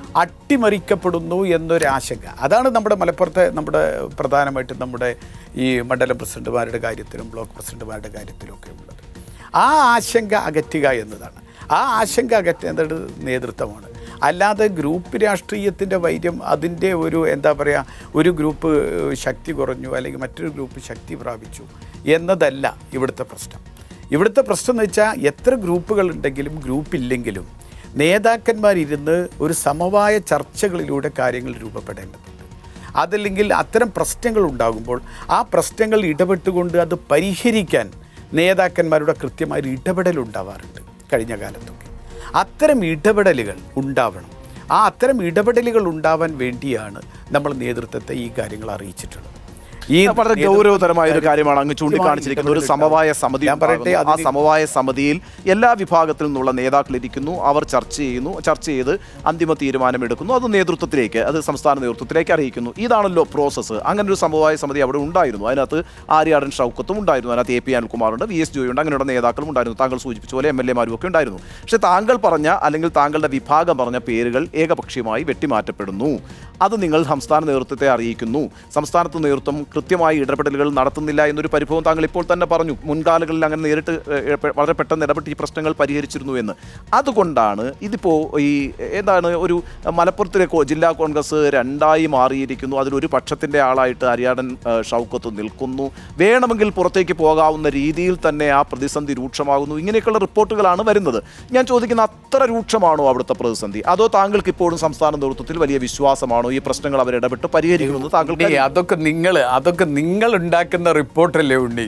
അട്ടിമറിക്കപ്പെടുന്നു എന്നൊരു ആശങ്ക അതാണ് നമ്മുടെ മലപ്പുറത്തെ നമ്മുടെ പ്രധാനമായിട്ടും നമ്മുടെ ഈ മണ്ഡലം പ്രസിഡന്റുമാരുടെ കാര്യത്തിലും ബ്ലോക്ക് പ്രസിഡന്റുമാരുടെ കാര്യത്തിലും ഒക്കെ ഉള്ളത് ആ ആശങ്ക അകറ്റുക എന്നതാണ് ആ ആശങ്ക അകറ്റേണ്ടത് നേതൃത്വമാണ് അല്ലാതെ ഗ്രൂപ്പ് രാഷ്ട്രീയത്തിൻ്റെ വൈര്യം അതിൻ്റെ ഒരു എന്താ പറയുക ഒരു ഗ്രൂപ്പ് ഏഹ്, ശക്തി കുറഞ്ഞു അല്ലെങ്കിൽ മറ്റൊരു ഗ്രൂപ്പ് ശക്തി പ്രാപിച്ചു എന്നതല്ല ഇവിടുത്തെ പ്രശ്നം ഇവിടുത്തെ പ്രശ്നം എന്ന് വെച്ചാൽ എത്ര ഗ്രൂപ്പുകൾ ഉണ്ടെങ്കിലും ഗ്രൂപ്പില്ലെങ്കിലും നേതാക്കന്മാരിരുന്ന് ഒരു സമവായ ചർച്ചകളിലൂടെ കാര്യങ്ങൾ രൂപപ്പെടേണ്ടതുണ്ട് അതല്ലെങ്കിൽ അത്തരം പ്രശ്നങ്ങൾ ഉണ്ടാകുമ്പോൾ ആ പ്രശ്നങ്ങൾ ഇടപെട്ടുകൊണ്ട് അത് പരിഹരിക്കാൻ നേതാക്കന്മാരുടെ കൃത്യമായ ഒരു ഇടപെടൽ ഉണ്ടാവാറുണ്ട് കഴിഞ്ഞ കാലത്തൊക്കെ അത്തരം ഇടപെടലുകൾ ഉണ്ടാവണം ആ അത്തരം ഇടപെടലുകൾ ഉണ്ടാവാൻ വേണ്ടിയാണ് നമ്മൾ നേതൃത്വത്തെ ഈ കാര്യങ്ങൾ അറിയിച്ചിട്ടുള്ളത് ഈ വളരെ ഗൗരവതരമായ ഒരു കാര്യമാണ് അങ്ങ് ചൂണ്ടിക്കാണിച്ചിരിക്കുന്നത് ഒരു സമവായ സമിതി ഞാൻ പറയട്ടെ ഉണ്ടാകുന്നു. ആ അതിന് സമവായ സമിതിയിൽ എല്ലാ വിഭാഗത്തിൽ നിന്നുള്ള നേതാക്കൾ ഇരിക്കുന്നു അവർ ചർച്ച ചെയ്യുന്നു ചർച്ച ചെയ്ത് അന്തിമ തീരുമാനം എടുക്കുന്നു അത് നേതൃത്വത്തിലേക്ക് അത് സംസ്ഥാന നേതൃത്വത്തിലേക്ക് അറിയിക്കുന്നു ഇതാണല്ലോ പ്രോസസ്സ് അങ്ങനെ ഒരു സമവായ സമിതി അവിടെ ഉണ്ടായിരുന്നു അതിനകത്ത് ആര്യാടൻ ഷൗക്കത്തും ഉണ്ടായിരുന്നു അതിനകത്ത് എ പി അനിൽകുമാറുണ്ട് വി എസ് ജോയുണ്ട് അങ്ങനെയുള്ള നേതാക്കളും ഉണ്ടായിരുന്നു താങ്കൾ സൂചിപ്പിച്ച പോലെ എം എൽ എമാരും ഒക്കെ ഉണ്ടായിരുന്നു പക്ഷേ താങ്കൾ പറഞ്ഞ അല്ലെങ്കിൽ താങ്കളുടെ വിഭാഗം പറഞ്ഞ പേരുകൾ ഏകപക്ഷീയമായി വെട്ടിമാറ്റപ്പെടുന്നു അത് നിങ്ങൾ സംസ്ഥാന നേതൃത്വത്തെ അറിയിക്കുന്നു സംസ്ഥാനത്ത് നേതൃത്വം കൃത്യമായി ഇടപെടലുകൾ നടത്തുന്നില്ല എന്നൊരു പരിഭവം താങ്കൾ ഇപ്പോൾ തന്നെ പറഞ്ഞു മുൻകാലങ്ങളിൽ അങ്ങനെ നേരിട്ട് ഏഹ്, പെ- വളരെ പെട്ടെന്ന് ഇടപെട്ട് ഈ പ്രശ്നങ്ങൾ പരിഹരിച്ചിരുന്നു എന്ന് അതുകൊണ്ടാണ് ഇതിപ്പോൾ ഈ എന്താണ് ഒരു മലപ്പുറത്തിലെ കോ- ജില്ലാ കോൺഗ്രസ് രണ്ടായി മാറിയിരിക്കുന്നു അതിലൊരു പക്ഷത്തിൻ്റെ ആളായിട്ട് ഹരിയാടൻ ഏഹ്, ഷൗക്കത്ത് നിൽക്കുന്നു വേണമെങ്കിൽ പുറത്തേക്ക് പോകാവുന്ന രീതിയിൽ തന്നെ ആ പ്രതിസന്ധി രൂക്ഷമാകുന്നു ഇങ്ങനെയൊക്കെയുള്ള റിപ്പോർട്ടുകളാണ് വരുന്നത് ഞാൻ ചോദിക്കുന്ന അത്ര രൂക്ഷമാണോ അവിടുത്തെ പ്രതിസന്ധി അതോ താങ്കൾക്ക് ഇപ്പോഴും സംസ്ഥാന നേതൃത്വത്തിൽ വലിയ വിശ്വാസമാണോ ഈ പ്രശ്നങ്ങൾ അവർ ഇടപെട്ട് പരിഹരിക്കുമെന്ന് താങ്കൾക്ക് ഉണ്ണി, അതൊക്കെ നിങ്ങൾ അതൊക്കെ നിങ്ങൾ ഉണ്ടാക്കുന്ന റിപ്പോർട്ടല്ലേ ഉണ്ണി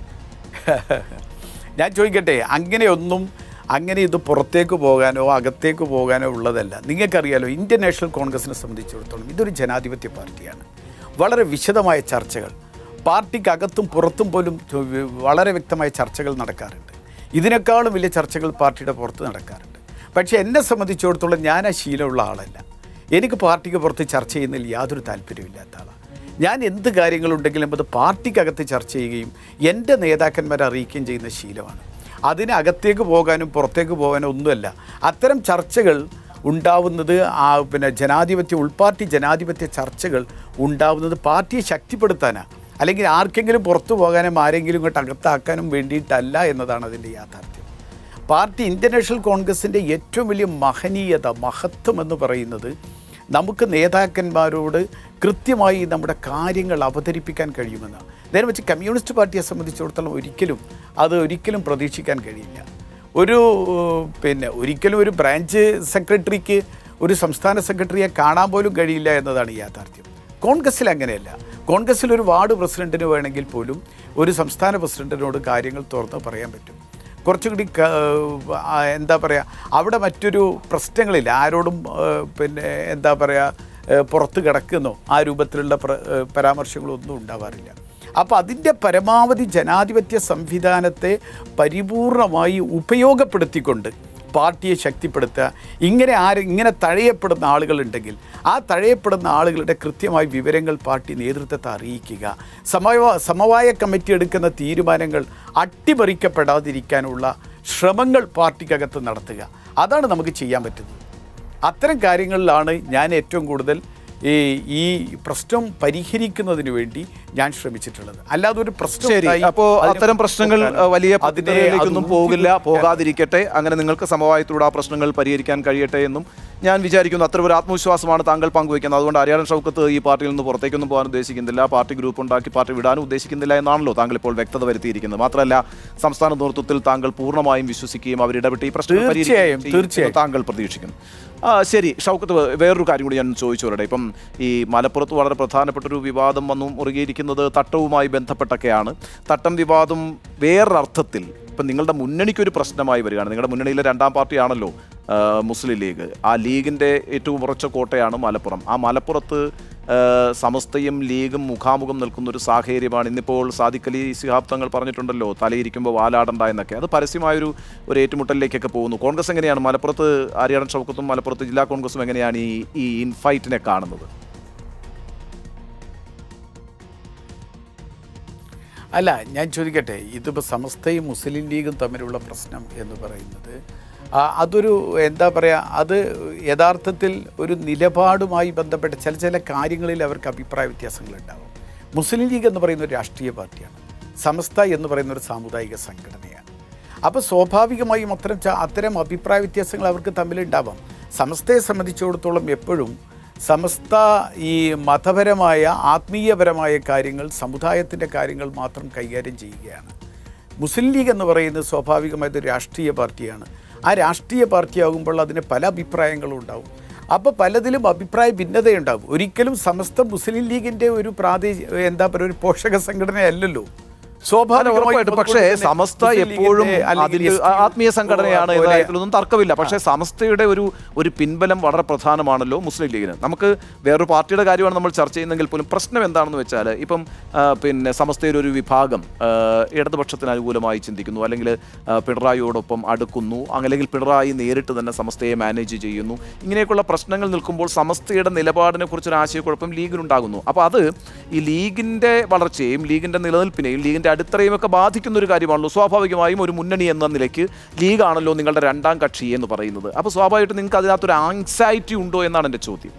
ഞാൻ ചോദിക്കട്ടെ അങ്ങനെയൊന്നും അങ്ങനെ ഇത് പുറത്തേക്ക് പോകാനോ അകത്തേക്ക് പോകാനോ ഉള്ളതല്ല നിങ്ങൾക്കറിയാലോ ഇന്ത്യൻ നാഷണൽ കോൺഗ്രസിനെ സംബന്ധിച്ചിടത്തോളം ഇതൊരു ജനാധിപത്യ പാർട്ടിയാണ് വളരെ വിശദമായ ചർച്ചകൾ പാർട്ടിക്കകത്തും പുറത്തും പോലും ചോ- വളരെ വ്യക്തമായ ചർച്ചകൾ നടക്കാറുണ്ട് ഇതിനേക്കാളും വലിയ ചർച്ചകൾ പാർട്ടിയുടെ പുറത്ത് നടക്കാറുണ്ട് പക്ഷേ എന്നെ സംബന്ധിച്ചിടത്തോളം ഞാൻ ആ ശീലമുള്ള ആളല്ല എനിക്ക് പാർട്ടിക്ക് പുറത്ത് ചർച്ച ചെയ്യുന്നതിൽ യാതൊരു താല്പര്യമില്ലാത്ത ആളാണ് ഞാൻ എന്ത് കാര്യങ്ങളുണ്ടെങ്കിലും അത് പാർട്ടിക്കകത്ത് ചർച്ച ചെയ്യുകയും എൻ്റെ നേതാക്കന്മാരെ അറിയിക്കുകയും ചെയ്യുന്ന ശീലമാണ് അതിനകത്തേക്ക് പോകാനും പുറത്തേക്ക് പോകാനും ഒന്നുമല്ല അത്തരം ചർച്ചകൾ ഉണ്ടാവുന്നത് ആ പിന്നെ ജനാധിപത്യ ഉൾപാർട്ടി ജനാധിപത്യ ചർച്ചകൾ ഉണ്ടാവുന്നത് പാർട്ടിയെ ശക്തിപ്പെടുത്താനാണ് അല്ലെങ്കിൽ ആർക്കെങ്കിലും പുറത്തു പോകാനും ആരെങ്കിലും ഇങ്ങോട്ട് അകത്താക്കാനും വേണ്ടിയിട്ടല്ല എന്നതാണ് അതിൻ്റെ യാഥാർത്ഥ്യം പാർട്ടി ഇന്ത്യൻ നാഷണൽ കോൺഗ്രസിൻ്റെ ഏറ്റവും വലിയ മഹനീയത മഹത്വം എന്ന് പറയുന്നത് നമുക്ക് നേതാക്കന്മാരോട് കൃത്യമായി നമ്മുടെ കാര്യങ്ങൾ അവതരിപ്പിക്കാൻ കഴിയുമെന്നാണ് നേരെ വെച്ച് കമ്മ്യൂണിസ്റ്റ് പാർട്ടിയെ സംബന്ധിച്ചിടത്തോളം ഒരിക്കലും അത് ഒരിക്കലും പ്രതീക്ഷിക്കാൻ കഴിയില്ല ഒരു പിന്നെ ഒരിക്കലും ഒരു ബ്രാഞ്ച് സെക്രട്ടറിക്ക് ഒരു സംസ്ഥാന സെക്രട്ടറിയെ കാണാൻ പോലും കഴിയില്ല എന്നതാണ് യാഥാർത്ഥ്യം കോൺഗ്രസ്സിൽ അങ്ങനെയല്ല കോൺഗ്രസ്സിൽ ഒരു വാർഡ് പ്രസിഡന്റിന് വേണമെങ്കിൽ പോലും ഒരു സംസ്ഥാന പ്രസിഡന്റിനോട് കാര്യങ്ങൾ തുറന്ന് പറയാൻ പറ്റും കുറച്ചുകൂടി ക- ആ, എന്താ പറയുക അവിടെ മറ്റൊരു പ്രശ്നങ്ങളില്ല ആരോടും ആ, പിന്നെ എന്താ പറയുക പുറത്ത് കിടക്കുന്നോ ആ രൂപത്തിലുള്ള പ്ര ആ, പരാമർശങ്ങളൊന്നും ഉണ്ടാവാറില്ല അപ്പോൾ അതിൻ്റെ പരമാവധി ജനാധിപത്യ സംവിധാനത്തെ പരിപൂർണമായി ഉപയോഗപ്പെടുത്തിക്കൊണ്ട് പാർട്ടിയെ ശക്തിപ്പെടുത്തുക ഇങ്ങനെ ആര് ഇങ്ങനെ തഴയപ്പെടുന്ന ആളുകളുണ്ടെങ്കിൽ ആ തഴയപ്പെടുന്ന ആളുകളുടെ കൃത്യമായ വിവരങ്ങൾ പാർട്ടി നേതൃത്വത്തെ അറിയിക്കുക സമവാ സമവായ കമ്മിറ്റി എടുക്കുന്ന തീരുമാനങ്ങൾ അട്ടിമറിക്കപ്പെടാതിരിക്കാനുള്ള ശ്രമങ്ങൾ പാർട്ടിക്കകത്ത് നടത്തുക അതാണ് നമുക്ക് ചെയ്യാൻ പറ്റുന്നത് അത്തരം കാര്യങ്ങളിലാണ് ഞാൻ ഏറ്റവും കൂടുതൽ ഈ ഈ പ്രശ്നം പരിഹരിക്കുന്നതിന് വേണ്ടി ഞാൻ ശ്രമിച്ചിട്ടുള്ളത് അല്ലാതെ ഒരു പ്രശ്നം ശരി ഉണ്ടായി, അപ്പോ അതിനെ അത്തരം പ്രശ്നങ്ങൾ നോക്കാനോ, അഹ്, വലിയ അതിനെ പ്രതിനിധികളിലേക്കൊന്നും അത് പോകില്ല ഊതി പോകാതിരിക്കട്ടെ അങ്ങനെ നിങ്ങൾക്ക് സമവായത്തിലൂടെ ആ പ്രശ്നങ്ങൾ പരിഹരിക്കാൻ കഴിയട്ടെ എന്നും ഞാൻ വിചാരിക്കുന്നു അത്ര ഒരു ആത്മവിശ്വാസമാണ് താങ്കൾ പങ്കുവയ്ക്കുന്നത് അതുകൊണ്ട് ഹരിയാണ ഷൗക്കത്ത് ഈ പാർട്ടിയിൽ നിന്ന് പുറത്തേക്കൊന്നും പോകാൻ ഉദ്ദേശിക്കുന്നില്ല പാർട്ടി ഗ്രൂപ്പ് ഉണ്ടാക്കി പാർട്ടി വിടാനും ഉദ്ദേശിക്കുന്നില്ല എന്നാണല്ലോ താങ്കൾ ഇപ്പോൾ വ്യക്തത വരുത്തിയിരിക്കുന്നത് മാത്രമല്ല സംസ്ഥാന നേതൃത്വത്തിൽ താങ്കൾ പൂർണ്ണമായും വിശ്വസിക്കുകയും അവരിടപെട്ട് ഈ പ്രശ്നം തീർച്ചയായും, പരിഹരിക്കുകയും ചെയ്യും എന്ന് തീർച്ചയായും. താങ്കൾ പ്രതീക്ഷിക്കുന്നു ആ ശരി ഷൗക്കത്ത് വേ- വേറൊരു കാര്യം കൂടി ഞാൻ ചോദിച്ചു വരട്ടെ ഇപ്പം ഈ മലപ്പുറത്ത് വളരെ പ്രധാനപ്പെട്ട ഒരു വിവാദം വന്നു മുറുകിയിരിക്കുന്നത് തട്ടവുമായി ബന്ധപ്പെട്ടൊക്കെയാണ് തട്ടം വിവാദം വേറൊരർത്ഥത്തിൽ ഇപ്പം നിങ്ങളുടെ മുന്നണിക്കൊരു പ്രശ്നമായി വരികയാണ് നിങ്ങളുടെ മുന്നണിയിലെ രണ്ടാം പാർട്ടിയാണല്ലോ ആ, മുസ്ലിം ലീഗ് ആ ലീഗിൻ്റെ ഏറ്റവും ഉറച്ച കോട്ടയാണ് മലപ്പുറം ആ മലപ്പുറത്ത് ആ, സമസ്തയും ലീഗും മുഖാമുഖം നിൽക്കുന്ന ഒരു സാഹചര്യമാണ് ഇന്നിപ്പോൾ സാദിഖ് അലി സിഹാബ് തങ്ങൾ പറഞ്ഞിട്ടുണ്ടല്ലോ തലയിരിക്കുമ്പോൾ വാലാടണ്ട എന്നൊക്കെ അത് പരസ്യമായൊരു ഒരു ഏറ്റുമുട്ടലിലേക്കൊക്കെ പോകുന്നു കോൺഗ്രസ് എങ്ങനെയാണ് മലപ്പുറത്ത് ആര്യാടൻ ഷൗക്കത്തും മലപ്പുറത്ത് ജില്ലാ കോൺഗ്രസും എങ്ങനെയാണ് ഈ ഈ ഇൻഫൈറ്റിനെ കാണുന്നത് അല്ല ഞാൻ ചോദിക്കട്ടെ ഇതിപ്പോൾ സമസ്തയും മുസ്ലിം ലീഗും തമ്മിലുള്ള പ്രശ്നം എന്ന് പറയുന്നത് ആ, അതൊരു എന്താ പറയുക അത് യഥാർത്ഥത്തിൽ ഒരു നിലപാടുമായി ബന്ധപ്പെട്ട ചില ചില കാര്യങ്ങളിൽ അവർക്ക് അഭിപ്രായ വ്യത്യാസങ്ങളുണ്ടാവും മുസ്ലിം ലീഗ് എന്ന് പറയുന്ന ഒരു രാഷ്ട്രീയ പാർട്ടിയാണ് സമസ്ത എന്ന് പറയുന്ന ഒരു സാമുദായിക സംഘടനയാണ് അപ്പോൾ സ്വാഭാവികമായും അത്തരം ച- അത്തരം അഭിപ്രായ വ്യത്യാസങ്ങൾ അവർക്ക് തമ്മിലുണ്ടാവാം സമസ്തയെ സംബന്ധിച്ചിടത്തോളം എപ്പോഴും സമസ്ത ഈ മതപരമായ ആത്മീയപരമായ കാര്യങ്ങൾ സമുദായത്തിൻ്റെ കാര്യങ്ങൾ മാത്രം കൈകാര്യം ചെയ്യുകയാണ് മുസ്ലിം ലീഗ് എന്ന് പറയുന്നത് സ്വാഭാവികമായിട്ട് ഒരു രാഷ്ട്രീയ പാർട്ടിയാണ് ആ രാഷ്ട്രീയ പാർട്ടിയാകുമ്പോൾ അതിന് പല അഭിപ്രായങ്ങളും ഉണ്ടാവും അപ്പോൾ പലതിലും അഭിപ്രായ ഭിന്നതയുണ്ടാവും ഒരിക്കലും സമസ്ത മുസ്ലിം ലീഗിൻ്റെ ഒരു പ്രാദേശിക എന്താ പറയുക ഒരു പോഷക സംഘടനയല്ലല്ലോ അല്ല, ഉറപ്പായിട്ടും പക്ഷേ അതുകൊണ്ട് തന്നെ സമസ്ത മുസ്ലിം എപ്പോഴും ലീഗിന്റെ അല്ലെങ്കിൽ അതിൽ എസ് ടി ആത്മീയ സംഘടനയാണ് എന്ന പോലെ കാര്യത്തിലൊന്നും തർക്കമില്ല പക്ഷേ സമസ്തയുടെ ഒരു ഒരു പിൻബലം വളരെ പ്രധാനമാണല്ലോ മുസ്ലിം ലീഗിന് നമുക്ക് വേറൊരു പാർട്ടിയുടെ കാര്യമാണ് നമ്മൾ ചർച്ച ചെയ്യുന്നതെങ്കിൽ പോലും പ്രശ്നം എന്താണെന്ന് വെച്ചാൽ ഇപ്പം ആ, പിന്നെ സമസ്തയുടെ ഒരു വിഭാഗം ആ, ഇടതുപക്ഷത്തിന് അനുകൂലമായി ചിന്തിക്കുന്നു അല്ലെങ്കിൽ ആ, പിണറായിയോടൊപ്പം അടുക്കുന്നു അല്ലെങ്കിൽ പിണറായി നേരിട്ട് തന്നെ സമസ്തയെ മാനേജ് ചെയ്യുന്നു ഇങ്ങനെയൊക്കെയുള്ള പ്രശ്നങ്ങൾ നിൽക്കുമ്പോൾ സമസ്തയുടെ നിലപാടിനെ കുറിച്ചൊരു ആശയക്കുഴപ്പം ലീഗിനുണ്ടാകുന്നു അപ്പോൾ അത് ഈ ലീഗിൻ്റെ വളർച്ചയെയും ലീഗിൻ്റെ നിലനിൽപ്പിനെയും ലീഗിൻ്റെ അടിത്തറയും ഒക്കെ ബാധിക്കുന്ന ഒരു കാര്യമാണല്ലോ സ്വാഭാവികമായും ഒരു മുന്നണി എന്ന നിലയ്ക്ക് ലീഗാണല്ലോ നിങ്ങളുടെ രണ്ടാം കക്ഷി എന്ന് പറയുന്നത് അപ്പോൾ സ്വാഭാവികമായിട്ടും നിങ്ങൾക്ക് അതിനകത്തൊരു ആങ്സൈറ്റി ഉണ്ടോ എന്നാണ് എൻ്റെ ചോദ്യം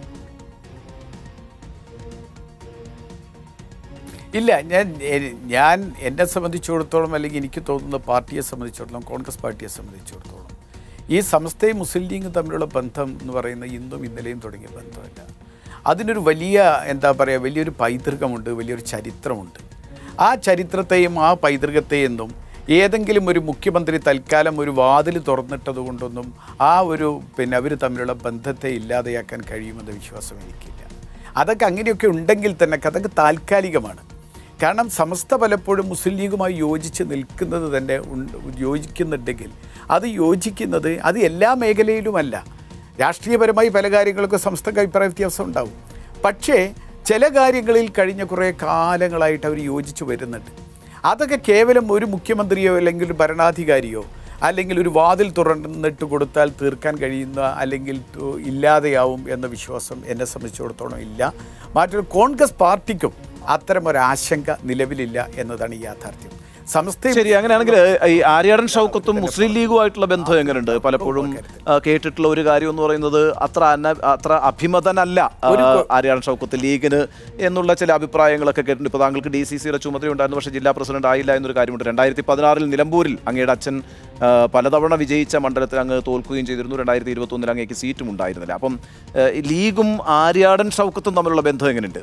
ഇല്ല ഞാൻ എ- ഞാൻ എന്നെ സംബന്ധിച്ചിടത്തോളം അല്ലെങ്കിൽ എനിക്ക് തോന്നുന്ന പാർട്ടിയെ സംബന്ധിച്ചിടത്തോളം കോൺഗ്രസ് പാർട്ടിയെ സംബന്ധിച്ചിടത്തോളം ഈ സമസ്തയും മുസ്ലിം ലീഗും തമ്മിലുള്ള ബന്ധം എന്ന് പറയുന്നത് ഇന്നും ഇന്നലെയും തുടങ്ങിയ ബന്ധമല്ല അതിനൊരു വലിയ എന്താ പറയുക വലിയൊരു പൈതൃകമുണ്ട് വലിയൊരു ചരിത്രമുണ്ട് ആ ചരിത്രത്തെയും ആ പൈതൃകത്തെയൊന്നും ഏതെങ്കിലും ഒരു മുഖ്യമന്ത്രി തൽക്കാലം ഒരു വാതിൽ തുറന്നിട്ടത് കൊണ്ടൊന്നും ആ ഒരു പിന്നെ അവർ തമ്മിലുള്ള ബന്ധത്തെ ഇല്ലാതെയാക്കാൻ കഴിയുമെന്ന വിശ്വാസം എനിക്കില്ല അതൊക്കെ അങ്ങനെയൊക്കെ ഉണ്ടെങ്കിൽ തന്നെ അതൊക്കെ താൽക്കാലികമാണ് കാരണം സമസ്ത പലപ്പോഴും മുസ്ലിം ലീഗുമായി യോജിച്ച് നിൽക്കുന്നത് തന്നെ ഉണ്ട് യോജിക്കുന്നുണ്ടെങ്കിൽ അത് യോജിക്കുന്നത് അത് എല്ലാ മേഖലയിലുമല്ല രാഷ്ട്രീയപരമായി പല കാര്യങ്ങളൊക്കെ സംസ്ഥക്ക് അഭിപ്രായ വ്യത്യാസം ഉണ്ടാവും പക്ഷേ ചില കാര്യങ്ങളിൽ കഴിഞ്ഞ കുറേ കാലങ്ങളായിട്ട് അവർ യോജിച്ച് വരുന്നുണ്ട് അതൊക്കെ കേവലം ഒരു മുഖ്യമന്ത്രിയോ അല്ലെങ്കിൽ ഒരു ഭരണാധികാരിയോ അല്ലെങ്കിൽ ഒരു വാതിൽ തുറന്നിട്ട് കൊടുത്താൽ തീർക്കാൻ കഴിയുന്ന അല്ലെങ്കിൽ തു- ഇല്ലാതെയാവും എന്ന വിശ്വാസം എന്നെ സംബന്ധിച്ചിടത്തോളം ഇല്ല മറ്റൊരു കോൺഗ്രസ് പാർട്ടിക്കും അത്തരം ഒരു ആശങ്ക നിലവിലില്ല എന്നതാണ് ഈ യാഥാർത്ഥ്യം സംസ്ഥയും ശരി അങ്ങനെയാണെങ്കിൽ ഈ ആര്യാടൻ ഷൗക്കത്തും മുസ്ലിം ലീഗുമായിട്ടുള്ള ബന്ധം എങ്ങനെയുണ്ട് പലപ്പോഴും ആ, കേട്ടിട്ടുള്ള ഒരു കാര്യം എന്ന് പറയുന്നത് അത്ര അന അത്ര അഭിമതനല്ല ആ, ആര്യാടൻ ഷൗക്കത്ത് ലീഗിന് എന്നുള്ള ചില അഭിപ്രായങ്ങളൊക്കെ കേട്ടിട്ടുണ്ട് ഇപ്പോൾ താങ്കൾക്ക് ഡി സി സിയുടെ ചുമതലയുണ്ടായിരുന്നു പക്ഷേ ജില്ലാ പ്രസിഡന്റ് ആയില്ല എന്നൊരു കാര്യമുണ്ട് രണ്ടായിരത്തി പതിനാറിൽ നിലമ്പൂരിൽ അങ്ങയുടെ അച്ഛൻ ആ, പലതവണ വിജയിച്ച മണ്ഡലത്തിൽ അങ്ങ് തോൽക്കുകയും ചെയ്തിരുന്നു രണ്ടായിരത്തി ഇരുപത്തൊന്നിൽ അങ്ങേക്ക് സീറ്റും ഉണ്ടായിരുന്നില്ല അപ്പം ആ, ഈ ലീഗും ആര്യാടൻ ഷൗക്കത്തും തമ്മിലുള്ള ബന്ധം എങ്ങനെയുണ്ട്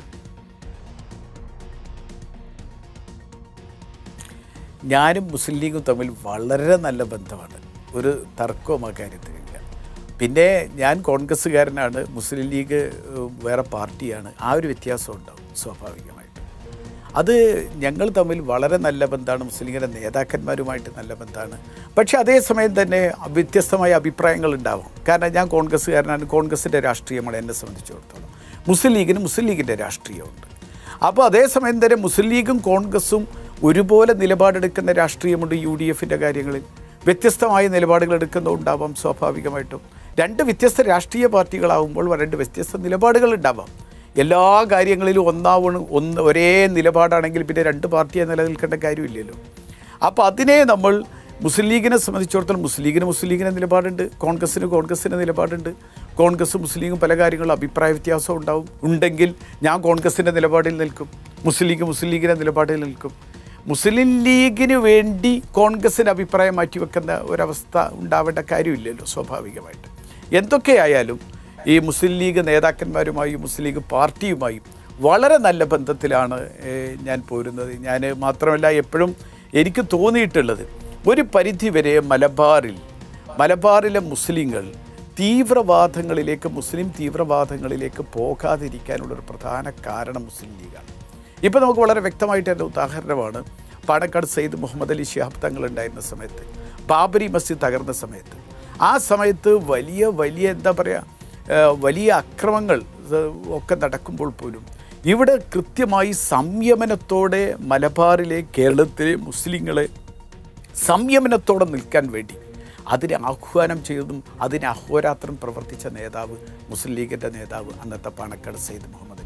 ഞാനും മുസ്ലിം ലീഗും തമ്മിൽ വളരെ നല്ല ബന്ധമാണ് ഒരു തർക്കവും ആ കാര്യത്തിലില്ല പിന്നെ ഞാൻ കോൺഗ്രസ്സുകാരനാണ് മുസ്ലിം ലീഗ് ഏഹ്, വേറെ പാർട്ടിയാണ് ആ ഒരു വ്യത്യാസം ഉണ്ടാവും സ്വാഭാവികമായിട്ടും അത് ഞങ്ങൾ തമ്മിൽ വളരെ നല്ല ബന്ധമാണ് മുസ്ലിം ലീഗിൻ്റെ നേതാക്കന്മാരുമായിട്ട് നല്ല ബന്ധമാണ് പക്ഷേ അതേസമയം തന്നെ വ്യത്യസ്തമായ അഭിപ്രായങ്ങൾ ഉണ്ടാവും കാരണം ഞാൻ കോൺഗ്രസ്സുകാരനാണ് കോൺഗ്രസിൻ്റെ രാഷ്ട്രീയമാണ് എന്നെ സംബന്ധിച്ചിടത്തോളം മുസ്ലിം ലീഗിന് മുസ്ലിം ലീഗിൻ്റെ രാഷ്ട്രീയമുണ്ട് അപ്പോൾ അതേസമയം തന്നെ മുസ്ലിം ലീഗും കോൺഗ്രസും ഒരുപോലെ നിലപാടെടുക്കുന്ന രാഷ്ട്രീയമുണ്ട് യു ഡി എഫിൻ്റെ കാര്യങ്ങളിൽ വ്യത്യസ്തമായ നിലപാടുകൾ എടുക്കുന്നുണ്ടാവാം സ്വാഭാവികമായിട്ടും രണ്ട് വ്യത്യസ്ത രാഷ്ട്രീയ പാർട്ടികളാവുമ്പോൾ രണ്ട് വ്യത്യസ്ത നിലപാടുകൾ ഉണ്ടാവാം എല്ലാ കാര്യങ്ങളിലും ഒന്നാവണം ഒന്ന് ഒരേ നിലപാടാണെങ്കിൽ പിന്നെ രണ്ട് പാർട്ടിയെ നിലനിൽക്കേണ്ട കാര്യമില്ലല്ലോ അപ്പോൾ അതിനെ നമ്മൾ മുസ്ലിം ലീഗിനെ സംബന്ധിച്ചിടത്തോളം മുസ്ലിം ലീഗിന് മുസ്ലിം ലീഗിൻ്റെ നിലപാടുണ്ട് കോൺഗ്രസ്സിന് കോൺഗ്രസിൻ്റെ നിലപാടുണ്ട് കോൺഗ്രസ് മുസ്ലിം ലീഗും പല കാര്യങ്ങളും അഭിപ്രായ വ്യത്യാസം ഉണ്ടാവും ഉണ്ടെങ്കിൽ ഞാൻ കോൺഗ്രസിൻ്റെ നിലപാടിൽ നിൽക്കും മുസ്ലിം ലീഗ് മുസ്ലിം ലീഗിൻ്റെ നിലപാടിൽ നിൽക്കും മുസ്ലിം ലീഗിന് വേണ്ടി കോൺഗ്രസിന് അഭിപ്രായം മാറ്റിവെക്കുന്ന ഒരവസ്ഥ ഉണ്ടാവേണ്ട കാര്യമില്ലല്ലോ സ്വാഭാവികമായിട്ട് എന്തൊക്കെയായാലും ഈ മുസ്ലിം ലീഗ് നേതാക്കന്മാരുമായും മുസ്ലിം ലീഗ് പാർട്ടിയുമായും വളരെ നല്ല ബന്ധത്തിലാണ് ഏഹ്, ഞാൻ പോരുന്നത് ഞാൻ മാത്രമല്ല എപ്പോഴും എനിക്ക് തോന്നിയിട്ടുള്ളത് ഒരു പരിധിവരെ മലബാറിൽ മലബാറിലെ മുസ്ലിങ്ങൾ തീവ്രവാദങ്ങളിലേക്ക് മുസ്ലിം തീവ്രവാദങ്ങളിലേക്ക് പോകാതിരിക്കാനുള്ളൊരു പ്രധാന കാരണം മുസ്ലിം ലീഗാണ് ഇപ്പോൾ നമുക്ക് വളരെ വ്യക്തമായിട്ട് എൻ്റെ ഉദാഹരണമാണ് പാണക്കാട് സയ്യിദ് മുഹമ്മദ് അലി ശിഹാബ് തങ്ങൾ ഉണ്ടായിരുന്ന സമയത്ത് ബാബരി മസ്ജിദ് തകർന്ന സമയത്ത് ആ സമയത്ത് വലിയ വലിയ എന്താ പറയുക ഏഹ് വലിയ അക്രമങ്ങൾ ഏഹ് ഒക്കെ നടക്കുമ്പോൾ പോലും ഇവിടെ കൃത്യമായി സംയമനത്തോടെ മലബാറിലെ കേരളത്തിലെ മുസ്ലിങ്ങളെ സംയമനത്തോടെ നിൽക്കാൻ വേണ്ടി അതിനെ ആഹ്വാനം ചെയ്തതും അതിനെ അഹോരാത്രം പ്രവർത്തിച്ച നേതാവ് മുസ്ലിം ലീഗിൻ്റെ നേതാവ് അന്നത്തെ പാണക്കാട് സയ്യിദ് മുഹമ്മദ് അലി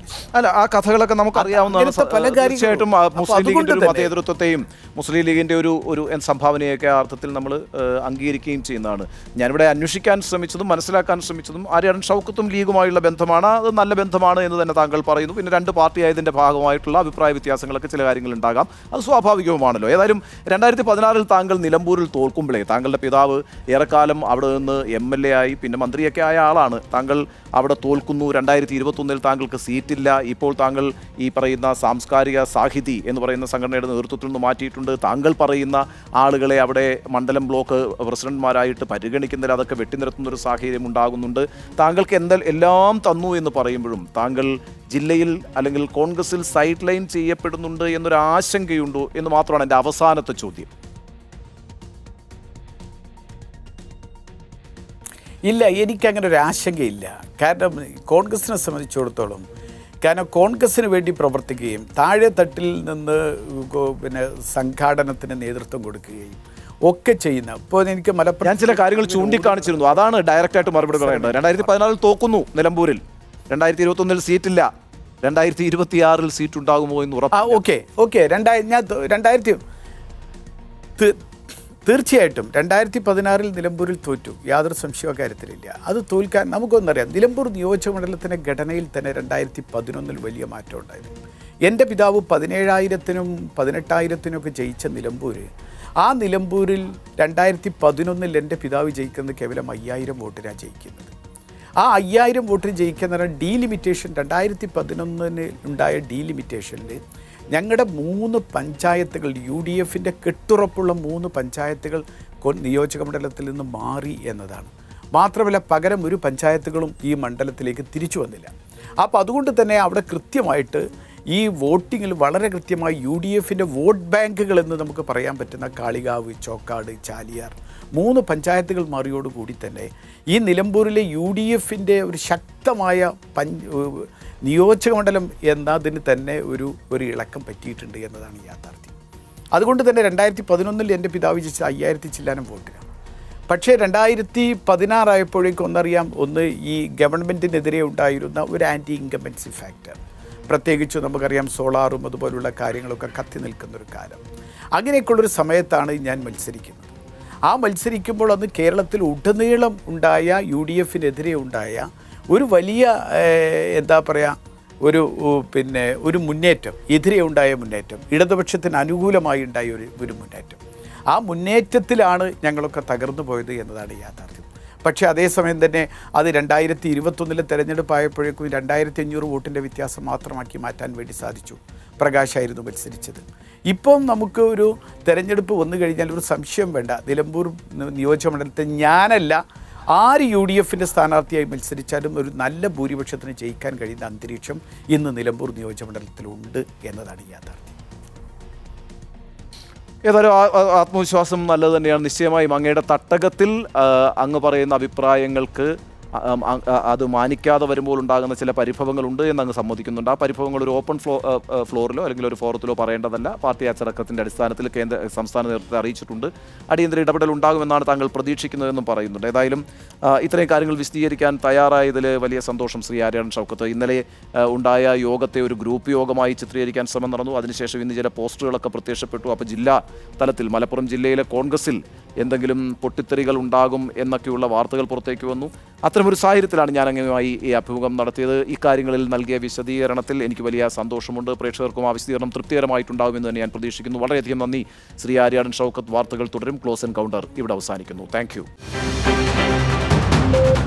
അല്ല ആ കഥകളൊക്കെ നമുക്ക് അറിയാവുന്നതാണ് അങ്ങനത്തെ പല കാര്യങ്ങളും. തീർച്ചയായിട്ടും ആ അപ്പോൾ മുസ്ലിം ലീഗിന്റെ ഒരു അതുകൊണ്ട് തന്നെ- മതേതൃത്വത്തെയും മുസ്ലിം ലീഗിന്റെ ഒരു ഒരു എൻ സംഭാവനയൊക്കെ ആ അർത്ഥത്തിൽ നമ്മൾ അംഗീകരിക്കുകയും ചെയ്യുന്നതാണ് ഞാനിവിടെ അന്വേഷിക്കാൻ ശ്രമിച്ചതും മനസ്സിലാക്കാൻ ശ്രമിച്ചതും ആര്യാടൻ ഷൗക്കത്തും ലീഗുമായുള്ള ബന്ധമാണ് അത് നല്ല ബന്ധമാണ് എന്ന് തന്നെ താങ്കൾ പറയുന്നു പിന്നെ രണ്ട് പാർട്ടി ആയതിന്റെ ഭാഗമായിട്ടുള്ള അഭിപ്രായ വ്യത്യാസങ്ങളൊക്കെ ചില കാര്യങ്ങൾ ഉണ്ടാകാം അത് സ്വാഭാവികവുമാണല്ലോ ഏതായാലും രണ്ടായിരത്തി പതിനാറിൽ താങ്കൾ നിലമ്പൂരിൽ തോൽക്കുമ്പോഴേ താങ്കളുടെ പിതാവ് ഏറെക്കാലം അവിടെ നിന്ന് എം എൽ എ ആയി പിന്നെ മന്ത്രിയൊക്കെ ആയ ആളാണ് താങ്കൾ അവിടെ തോൽക്കുന്നു രണ്ടായിരത്തി ഇരുപത്തൊന്നിൽ താങ്കൾക്ക് സീറ്റില്ല ഇപ്പോൾ താങ്കൾ ഈ പറയുന്ന സാംസ്കാരിക സാഹിതി എന്ന് പറയുന്ന സംഘടനയുടെ നേതൃത്വത്തിൽ നിന്ന് മാറ്റിയിട്ടുണ്ട് താങ്കൾ പറയുന്ന ആളുകളെ അവിടെ മണ്ഡലം ബ്ലോക്ക് പ്രസിഡന്റ്മാരായിട്ട് പരിഗണിക്കുന്നതിൽ അതൊക്കെ വെട്ടിനിരത്തുന്ന ഒരു സാഹചര്യം ഉണ്ടാകുന്നുണ്ട് താങ്കൾക്ക് എന്താ എല്ലാം തന്നു എന്ന് പറയുമ്പോഴും താങ്കൾ ജില്ലയിൽ അല്ലെങ്കിൽ കോൺഗ്രസിൽ സൈഡ് ലൈൻ ചെയ്യപ്പെടുന്നുണ്ട് എന്നൊരു ആശങ്കയുണ്ടോ എന്ന് മാത്രമാണ് എൻ്റെ അവസാനത്തെ ചോദ്യം ഇല്ല എനിക്കങ്ങനെ ഒരു ആശങ്കയില്ല കാരണം കോൺഗ്രസിനെ സംബന്ധിച്ചിടത്തോളം കാരണം കോൺഗ്രസിന് വേണ്ടി പ്രവർത്തിക്കുകയും താഴെ തട്ടിൽ നിന്ന് ഗോ- പിന്നെ സംഘാടനത്തിന് നേതൃത്വം കൊടുക്കുകയും ഒക്കെ ചെയ്യുന്ന ഇപ്പോൾ എനിക്ക് മലപ്പുറം ഞാൻ ചില കാര്യങ്ങൾ ചൂണ്ടിക്കാണിച്ചിരുന്നു അതാണ് ഡയറക്റ്റായിട്ട് മറുപടി പറയേണ്ടത് രണ്ടായിരത്തി പതിനാലിൽ തോക്കുന്നു നിലമ്പൂരിൽ രണ്ടായിരത്തി ഇരുപത്തൊന്നിൽ സീറ്റില്ല രണ്ടായിരത്തി ഇരുപത്തിയാറിൽ സീറ്റ് ഉണ്ടാകുമോ എന്ന് ആ ഉറപ്പ് ഓക്കെ ഓക്കെ രണ്ടായി ഞാൻ ത- രണ്ടായിരത്തി തി- തീർച്ചയായിട്ടും രണ്ടായിരത്തി പതിനാറിൽ നിലമ്പൂരിൽ തോറ്റു യാതൊരു സംശയവും കാര്യത്തിലില്ല അത് തോൽക്കാൻ നമുക്കൊന്നറിയാം നിലമ്പൂർ നിയോജകമണ്ഡലത്തിൻ്റെ ഘടനയിൽ തന്നെ രണ്ടായിരത്തി പതിനൊന്നിൽ വലിയ മാറ്റം ഉണ്ടായിരുന്നു എൻ്റെ പിതാവ് പതിനേഴായിരത്തിനും പതിനെട്ടായിരത്തിനും ഒക്കെ ജയിച്ച നിലമ്പൂർ ആ നിലമ്പൂരിൽ രണ്ടായിരത്തി പതിനൊന്നിൽ എൻ്റെ പിതാവ് ജയിക്കുന്നത് കേവലം അയ്യായിരം വോട്ടിനാണ് ജയിക്കുന്നത് ആ അയ്യായിരം വോട്ടിന് ജയിക്കുന്ന ഡീലിമിറ്റേഷൻ രണ്ടായിരത്തി പതിനൊന്നിന് ഉണ്ടായ ഡീലിമിറ്റേഷനിൽ ഞങ്ങളുടെ മൂന്ന് പഞ്ചായത്തുകൾ യു ഡി എഫിൻ്റെ കെട്ടുറപ്പുള്ള മൂന്ന് പഞ്ചായത്തുകൾ കൊ- നിയോജക മണ്ഡലത്തിൽ നിന്ന് മാറി എന്നതാണ് മാത്രമല്ല പകരം ഒരു പഞ്ചായത്തുകളും ഈ മണ്ഡലത്തിലേക്ക് തിരിച്ചു വന്നില്ല അപ്പോൾ അതുകൊണ്ട് തന്നെ അവിടെ കൃത്യമായിട്ട് ഈ വോട്ടിങ്ങിൽ വളരെ കൃത്യമായി യു ഡി എഫിൻ്റെ വോട്ട് ബാങ്കുകൾ എന്ന് നമുക്ക് പറയാൻ പറ്റുന്ന കാളികാവ് ചോക്കാട് ചാലിയാർ മൂന്ന് പഞ്ചായത്തുകൾ മാറിയോടുകൂടി തന്നെ ഈ നിലമ്പൂരിലെ യു ഡി എഫിൻ്റെ ഒരു ശക്തമായ പഞ്ച് നിയോജകമണ്ഡലം എന്നതിന് തന്നെ ഒരു ഒരു ഇളക്കം പറ്റിയിട്ടുണ്ട് എന്നതാണ് യാഥാർത്ഥ്യം അതുകൊണ്ട് തന്നെ രണ്ടായിരത്തി പതിനൊന്നിൽ എൻ്റെ പിതാവ് ജയിച്ച അയ്യായിരത്തി ചില്ലാനം വോട്ടിനാണ് പക്ഷേ രണ്ടായിരത്തി പതിനാറായപ്പോഴേക്കും ഒന്നറിയാം ഒന്ന് ഈ ഗവൺമെൻറ്റിനെതിരെ ഉണ്ടായിരുന്ന ഒരു ആൻറ്റി ഇൻകമ്പൻസി ഫാക്ടർ പ്രത്യേകിച്ച് നമുക്കറിയാം സോളാറും അതുപോലുള്ള കാര്യങ്ങളൊക്കെ കത്തി നിൽക്കുന്നൊരു കാലം അങ്ങനെയൊക്കെയുള്ളൊരു സമയത്താണ് ഞാൻ മത്സരിക്കുന്നത് ആ മത്സരിക്കുമ്പോൾ അന്ന് കേരളത്തിൽ ഉടനീളം ഉണ്ടായ യു ഡി എഫിനെതിരെ ഉണ്ടായ ഒരു വലിയ ഏഹ്, എന്താ പറയുക ഒരു ഉ, പിന്നെ ഒരു മുന്നേറ്റം എതിരെ ഉണ്ടായ മുന്നേറ്റം ഇടതുപക്ഷത്തിന് അനുകൂലമായി ഉണ്ടായ ഒരു ഒരു മുന്നേറ്റം ആ മുന്നേറ്റത്തിലാണ് ഞങ്ങളൊക്കെ തകർന്നു പോയത് എന്നതാണ് യാഥാർത്ഥ്യം പക്ഷേ അതേസമയം തന്നെ അത് രണ്ടായിരത്തി ഇരുപത്തൊന്നിലെ തെരഞ്ഞെടുപ്പായപ്പോഴേക്കും രണ്ടായിരത്തി അഞ്ഞൂറ് വോട്ടിൻ്റെ വ്യത്യാസം മാത്രമാക്കി മാറ്റാൻ വേണ്ടി സാധിച്ചു പ്രകാശായിരുന്നു മത്സരിച്ചത് ഇപ്പം നമുക്ക് ഒരു തെരഞ്ഞെടുപ്പ് വന്നു കഴിഞ്ഞാൽ ഒരു സംശയം വേണ്ട നിലമ്പൂർ നിയോജകമണ്ഡലത്തിൽ ഞാനല്ല ആര് യു ഡി എഫിൻ്റെ സ്ഥാനാർത്ഥിയായി മത്സരിച്ചാലും ഒരു നല്ല ഭൂരിപക്ഷത്തിന് ജയിക്കാൻ കഴിയുന്ന അന്തരീക്ഷം ഇന്ന് നിലമ്പൂർ നിയോജകമണ്ഡലത്തിലുണ്ട് എന്നതാണ് യാഥാർത്ഥ്യം ഏതായാലും ആ- ആ- ആത്മവിശ്വാസം നല്ലത് തന്നെയാണ് നിശ്ചയമായും അങ്ങയുടെ തട്ടകത്തിൽ ആ, അങ്ങ് പറയുന്ന അഭിപ്രായങ്ങൾക്ക് ആ, ആ, ആ, അത് മാനിക്കാതെ വരുമ്പോൾ ഉണ്ടാകുന്ന ചില പരിഭവങ്ങളുണ്ട് എന്ന് അങ്ങ് സമ്മതിക്കുന്നുണ്ട് ആ പരിഭവങ്ങൾ ഒരു ഓപ്പൺ ഫ്ലോ ആ, ആ, ഫ്ലോറിലോ അല്ലെങ്കിൽ ഒരു ഫോറത്തിലോ പറയേണ്ടതല്ല പാർട്ടി അച്ചടക്കത്തിന്റെ അടിസ്ഥാനത്തിൽ കേന്ദ്ര സംസ്ഥാന നേതൃത്വത്തെ അറിയിച്ചിട്ടുണ്ട് അടിയന്തര ഇടപെടൽ ഉണ്ടാകുമെന്നാണ് താങ്കൾ പ്രതീക്ഷിക്കുന്നതെന്നും പറയുന്നുണ്ട് ഏതായാലും ആ, ഇത്രയും കാര്യങ്ങൾ വിശദീകരിക്കാൻ തയ്യാറായതിൽ വലിയ സന്തോഷം ശ്രീ ആര്യാടൻ ഷൗക്കത്ത് ഇന്നലെ ആ, ഉണ്ടായ യോഗത്തെ ഒരു ഗ്രൂപ്പ് യോഗമായി ചിത്രീകരിക്കാൻ ശ്രമം നടന്നു അതിനുശേഷം ഇന്ന് ചില പോസ്റ്ററുകളൊക്കെ പ്രത്യക്ഷപ്പെട്ടു അപ്പോൾ ജില്ലാ തലത്തിൽ മലപ്പുറം ജില്ലയിലെ കോൺഗ്രസിൽ എന്തെങ്കിലും പൊട്ടിത്തെറികൾ ഉണ്ടാകും എന്നൊക്കെയുള്ള വാർത്തകൾ പുറത്തേക്ക് വന്നു അത്തരമൊരു സാഹചര്യത്തിലാണ് ഞാൻ അങ്ങനെയുമായി ഈ അഭിമുഖം നടത്തിയത് ഇക്കാര്യങ്ങളിൽ നൽകിയ വിശദീകരണത്തിൽ എനിക്ക് വലിയ സന്തോഷമുണ്ട് പ്രേക്ഷകർക്കും ആ വിശദീകരണം തൃപ്തികരമായിട്ടുണ്ടാകുമെന്ന് തന്നെ ഞാൻ പ്രതീക്ഷിക്കുന്നു വളരെയധികം നന്ദി ശ്രീ ആര്യാടൻ ഷൗക്കത്ത് വാർത്തകൾ തുടരും ക്ലോസ് എൻകൗണ്ടർ ഇവിടെ അവസാനിക്കുന്നു താങ്ക്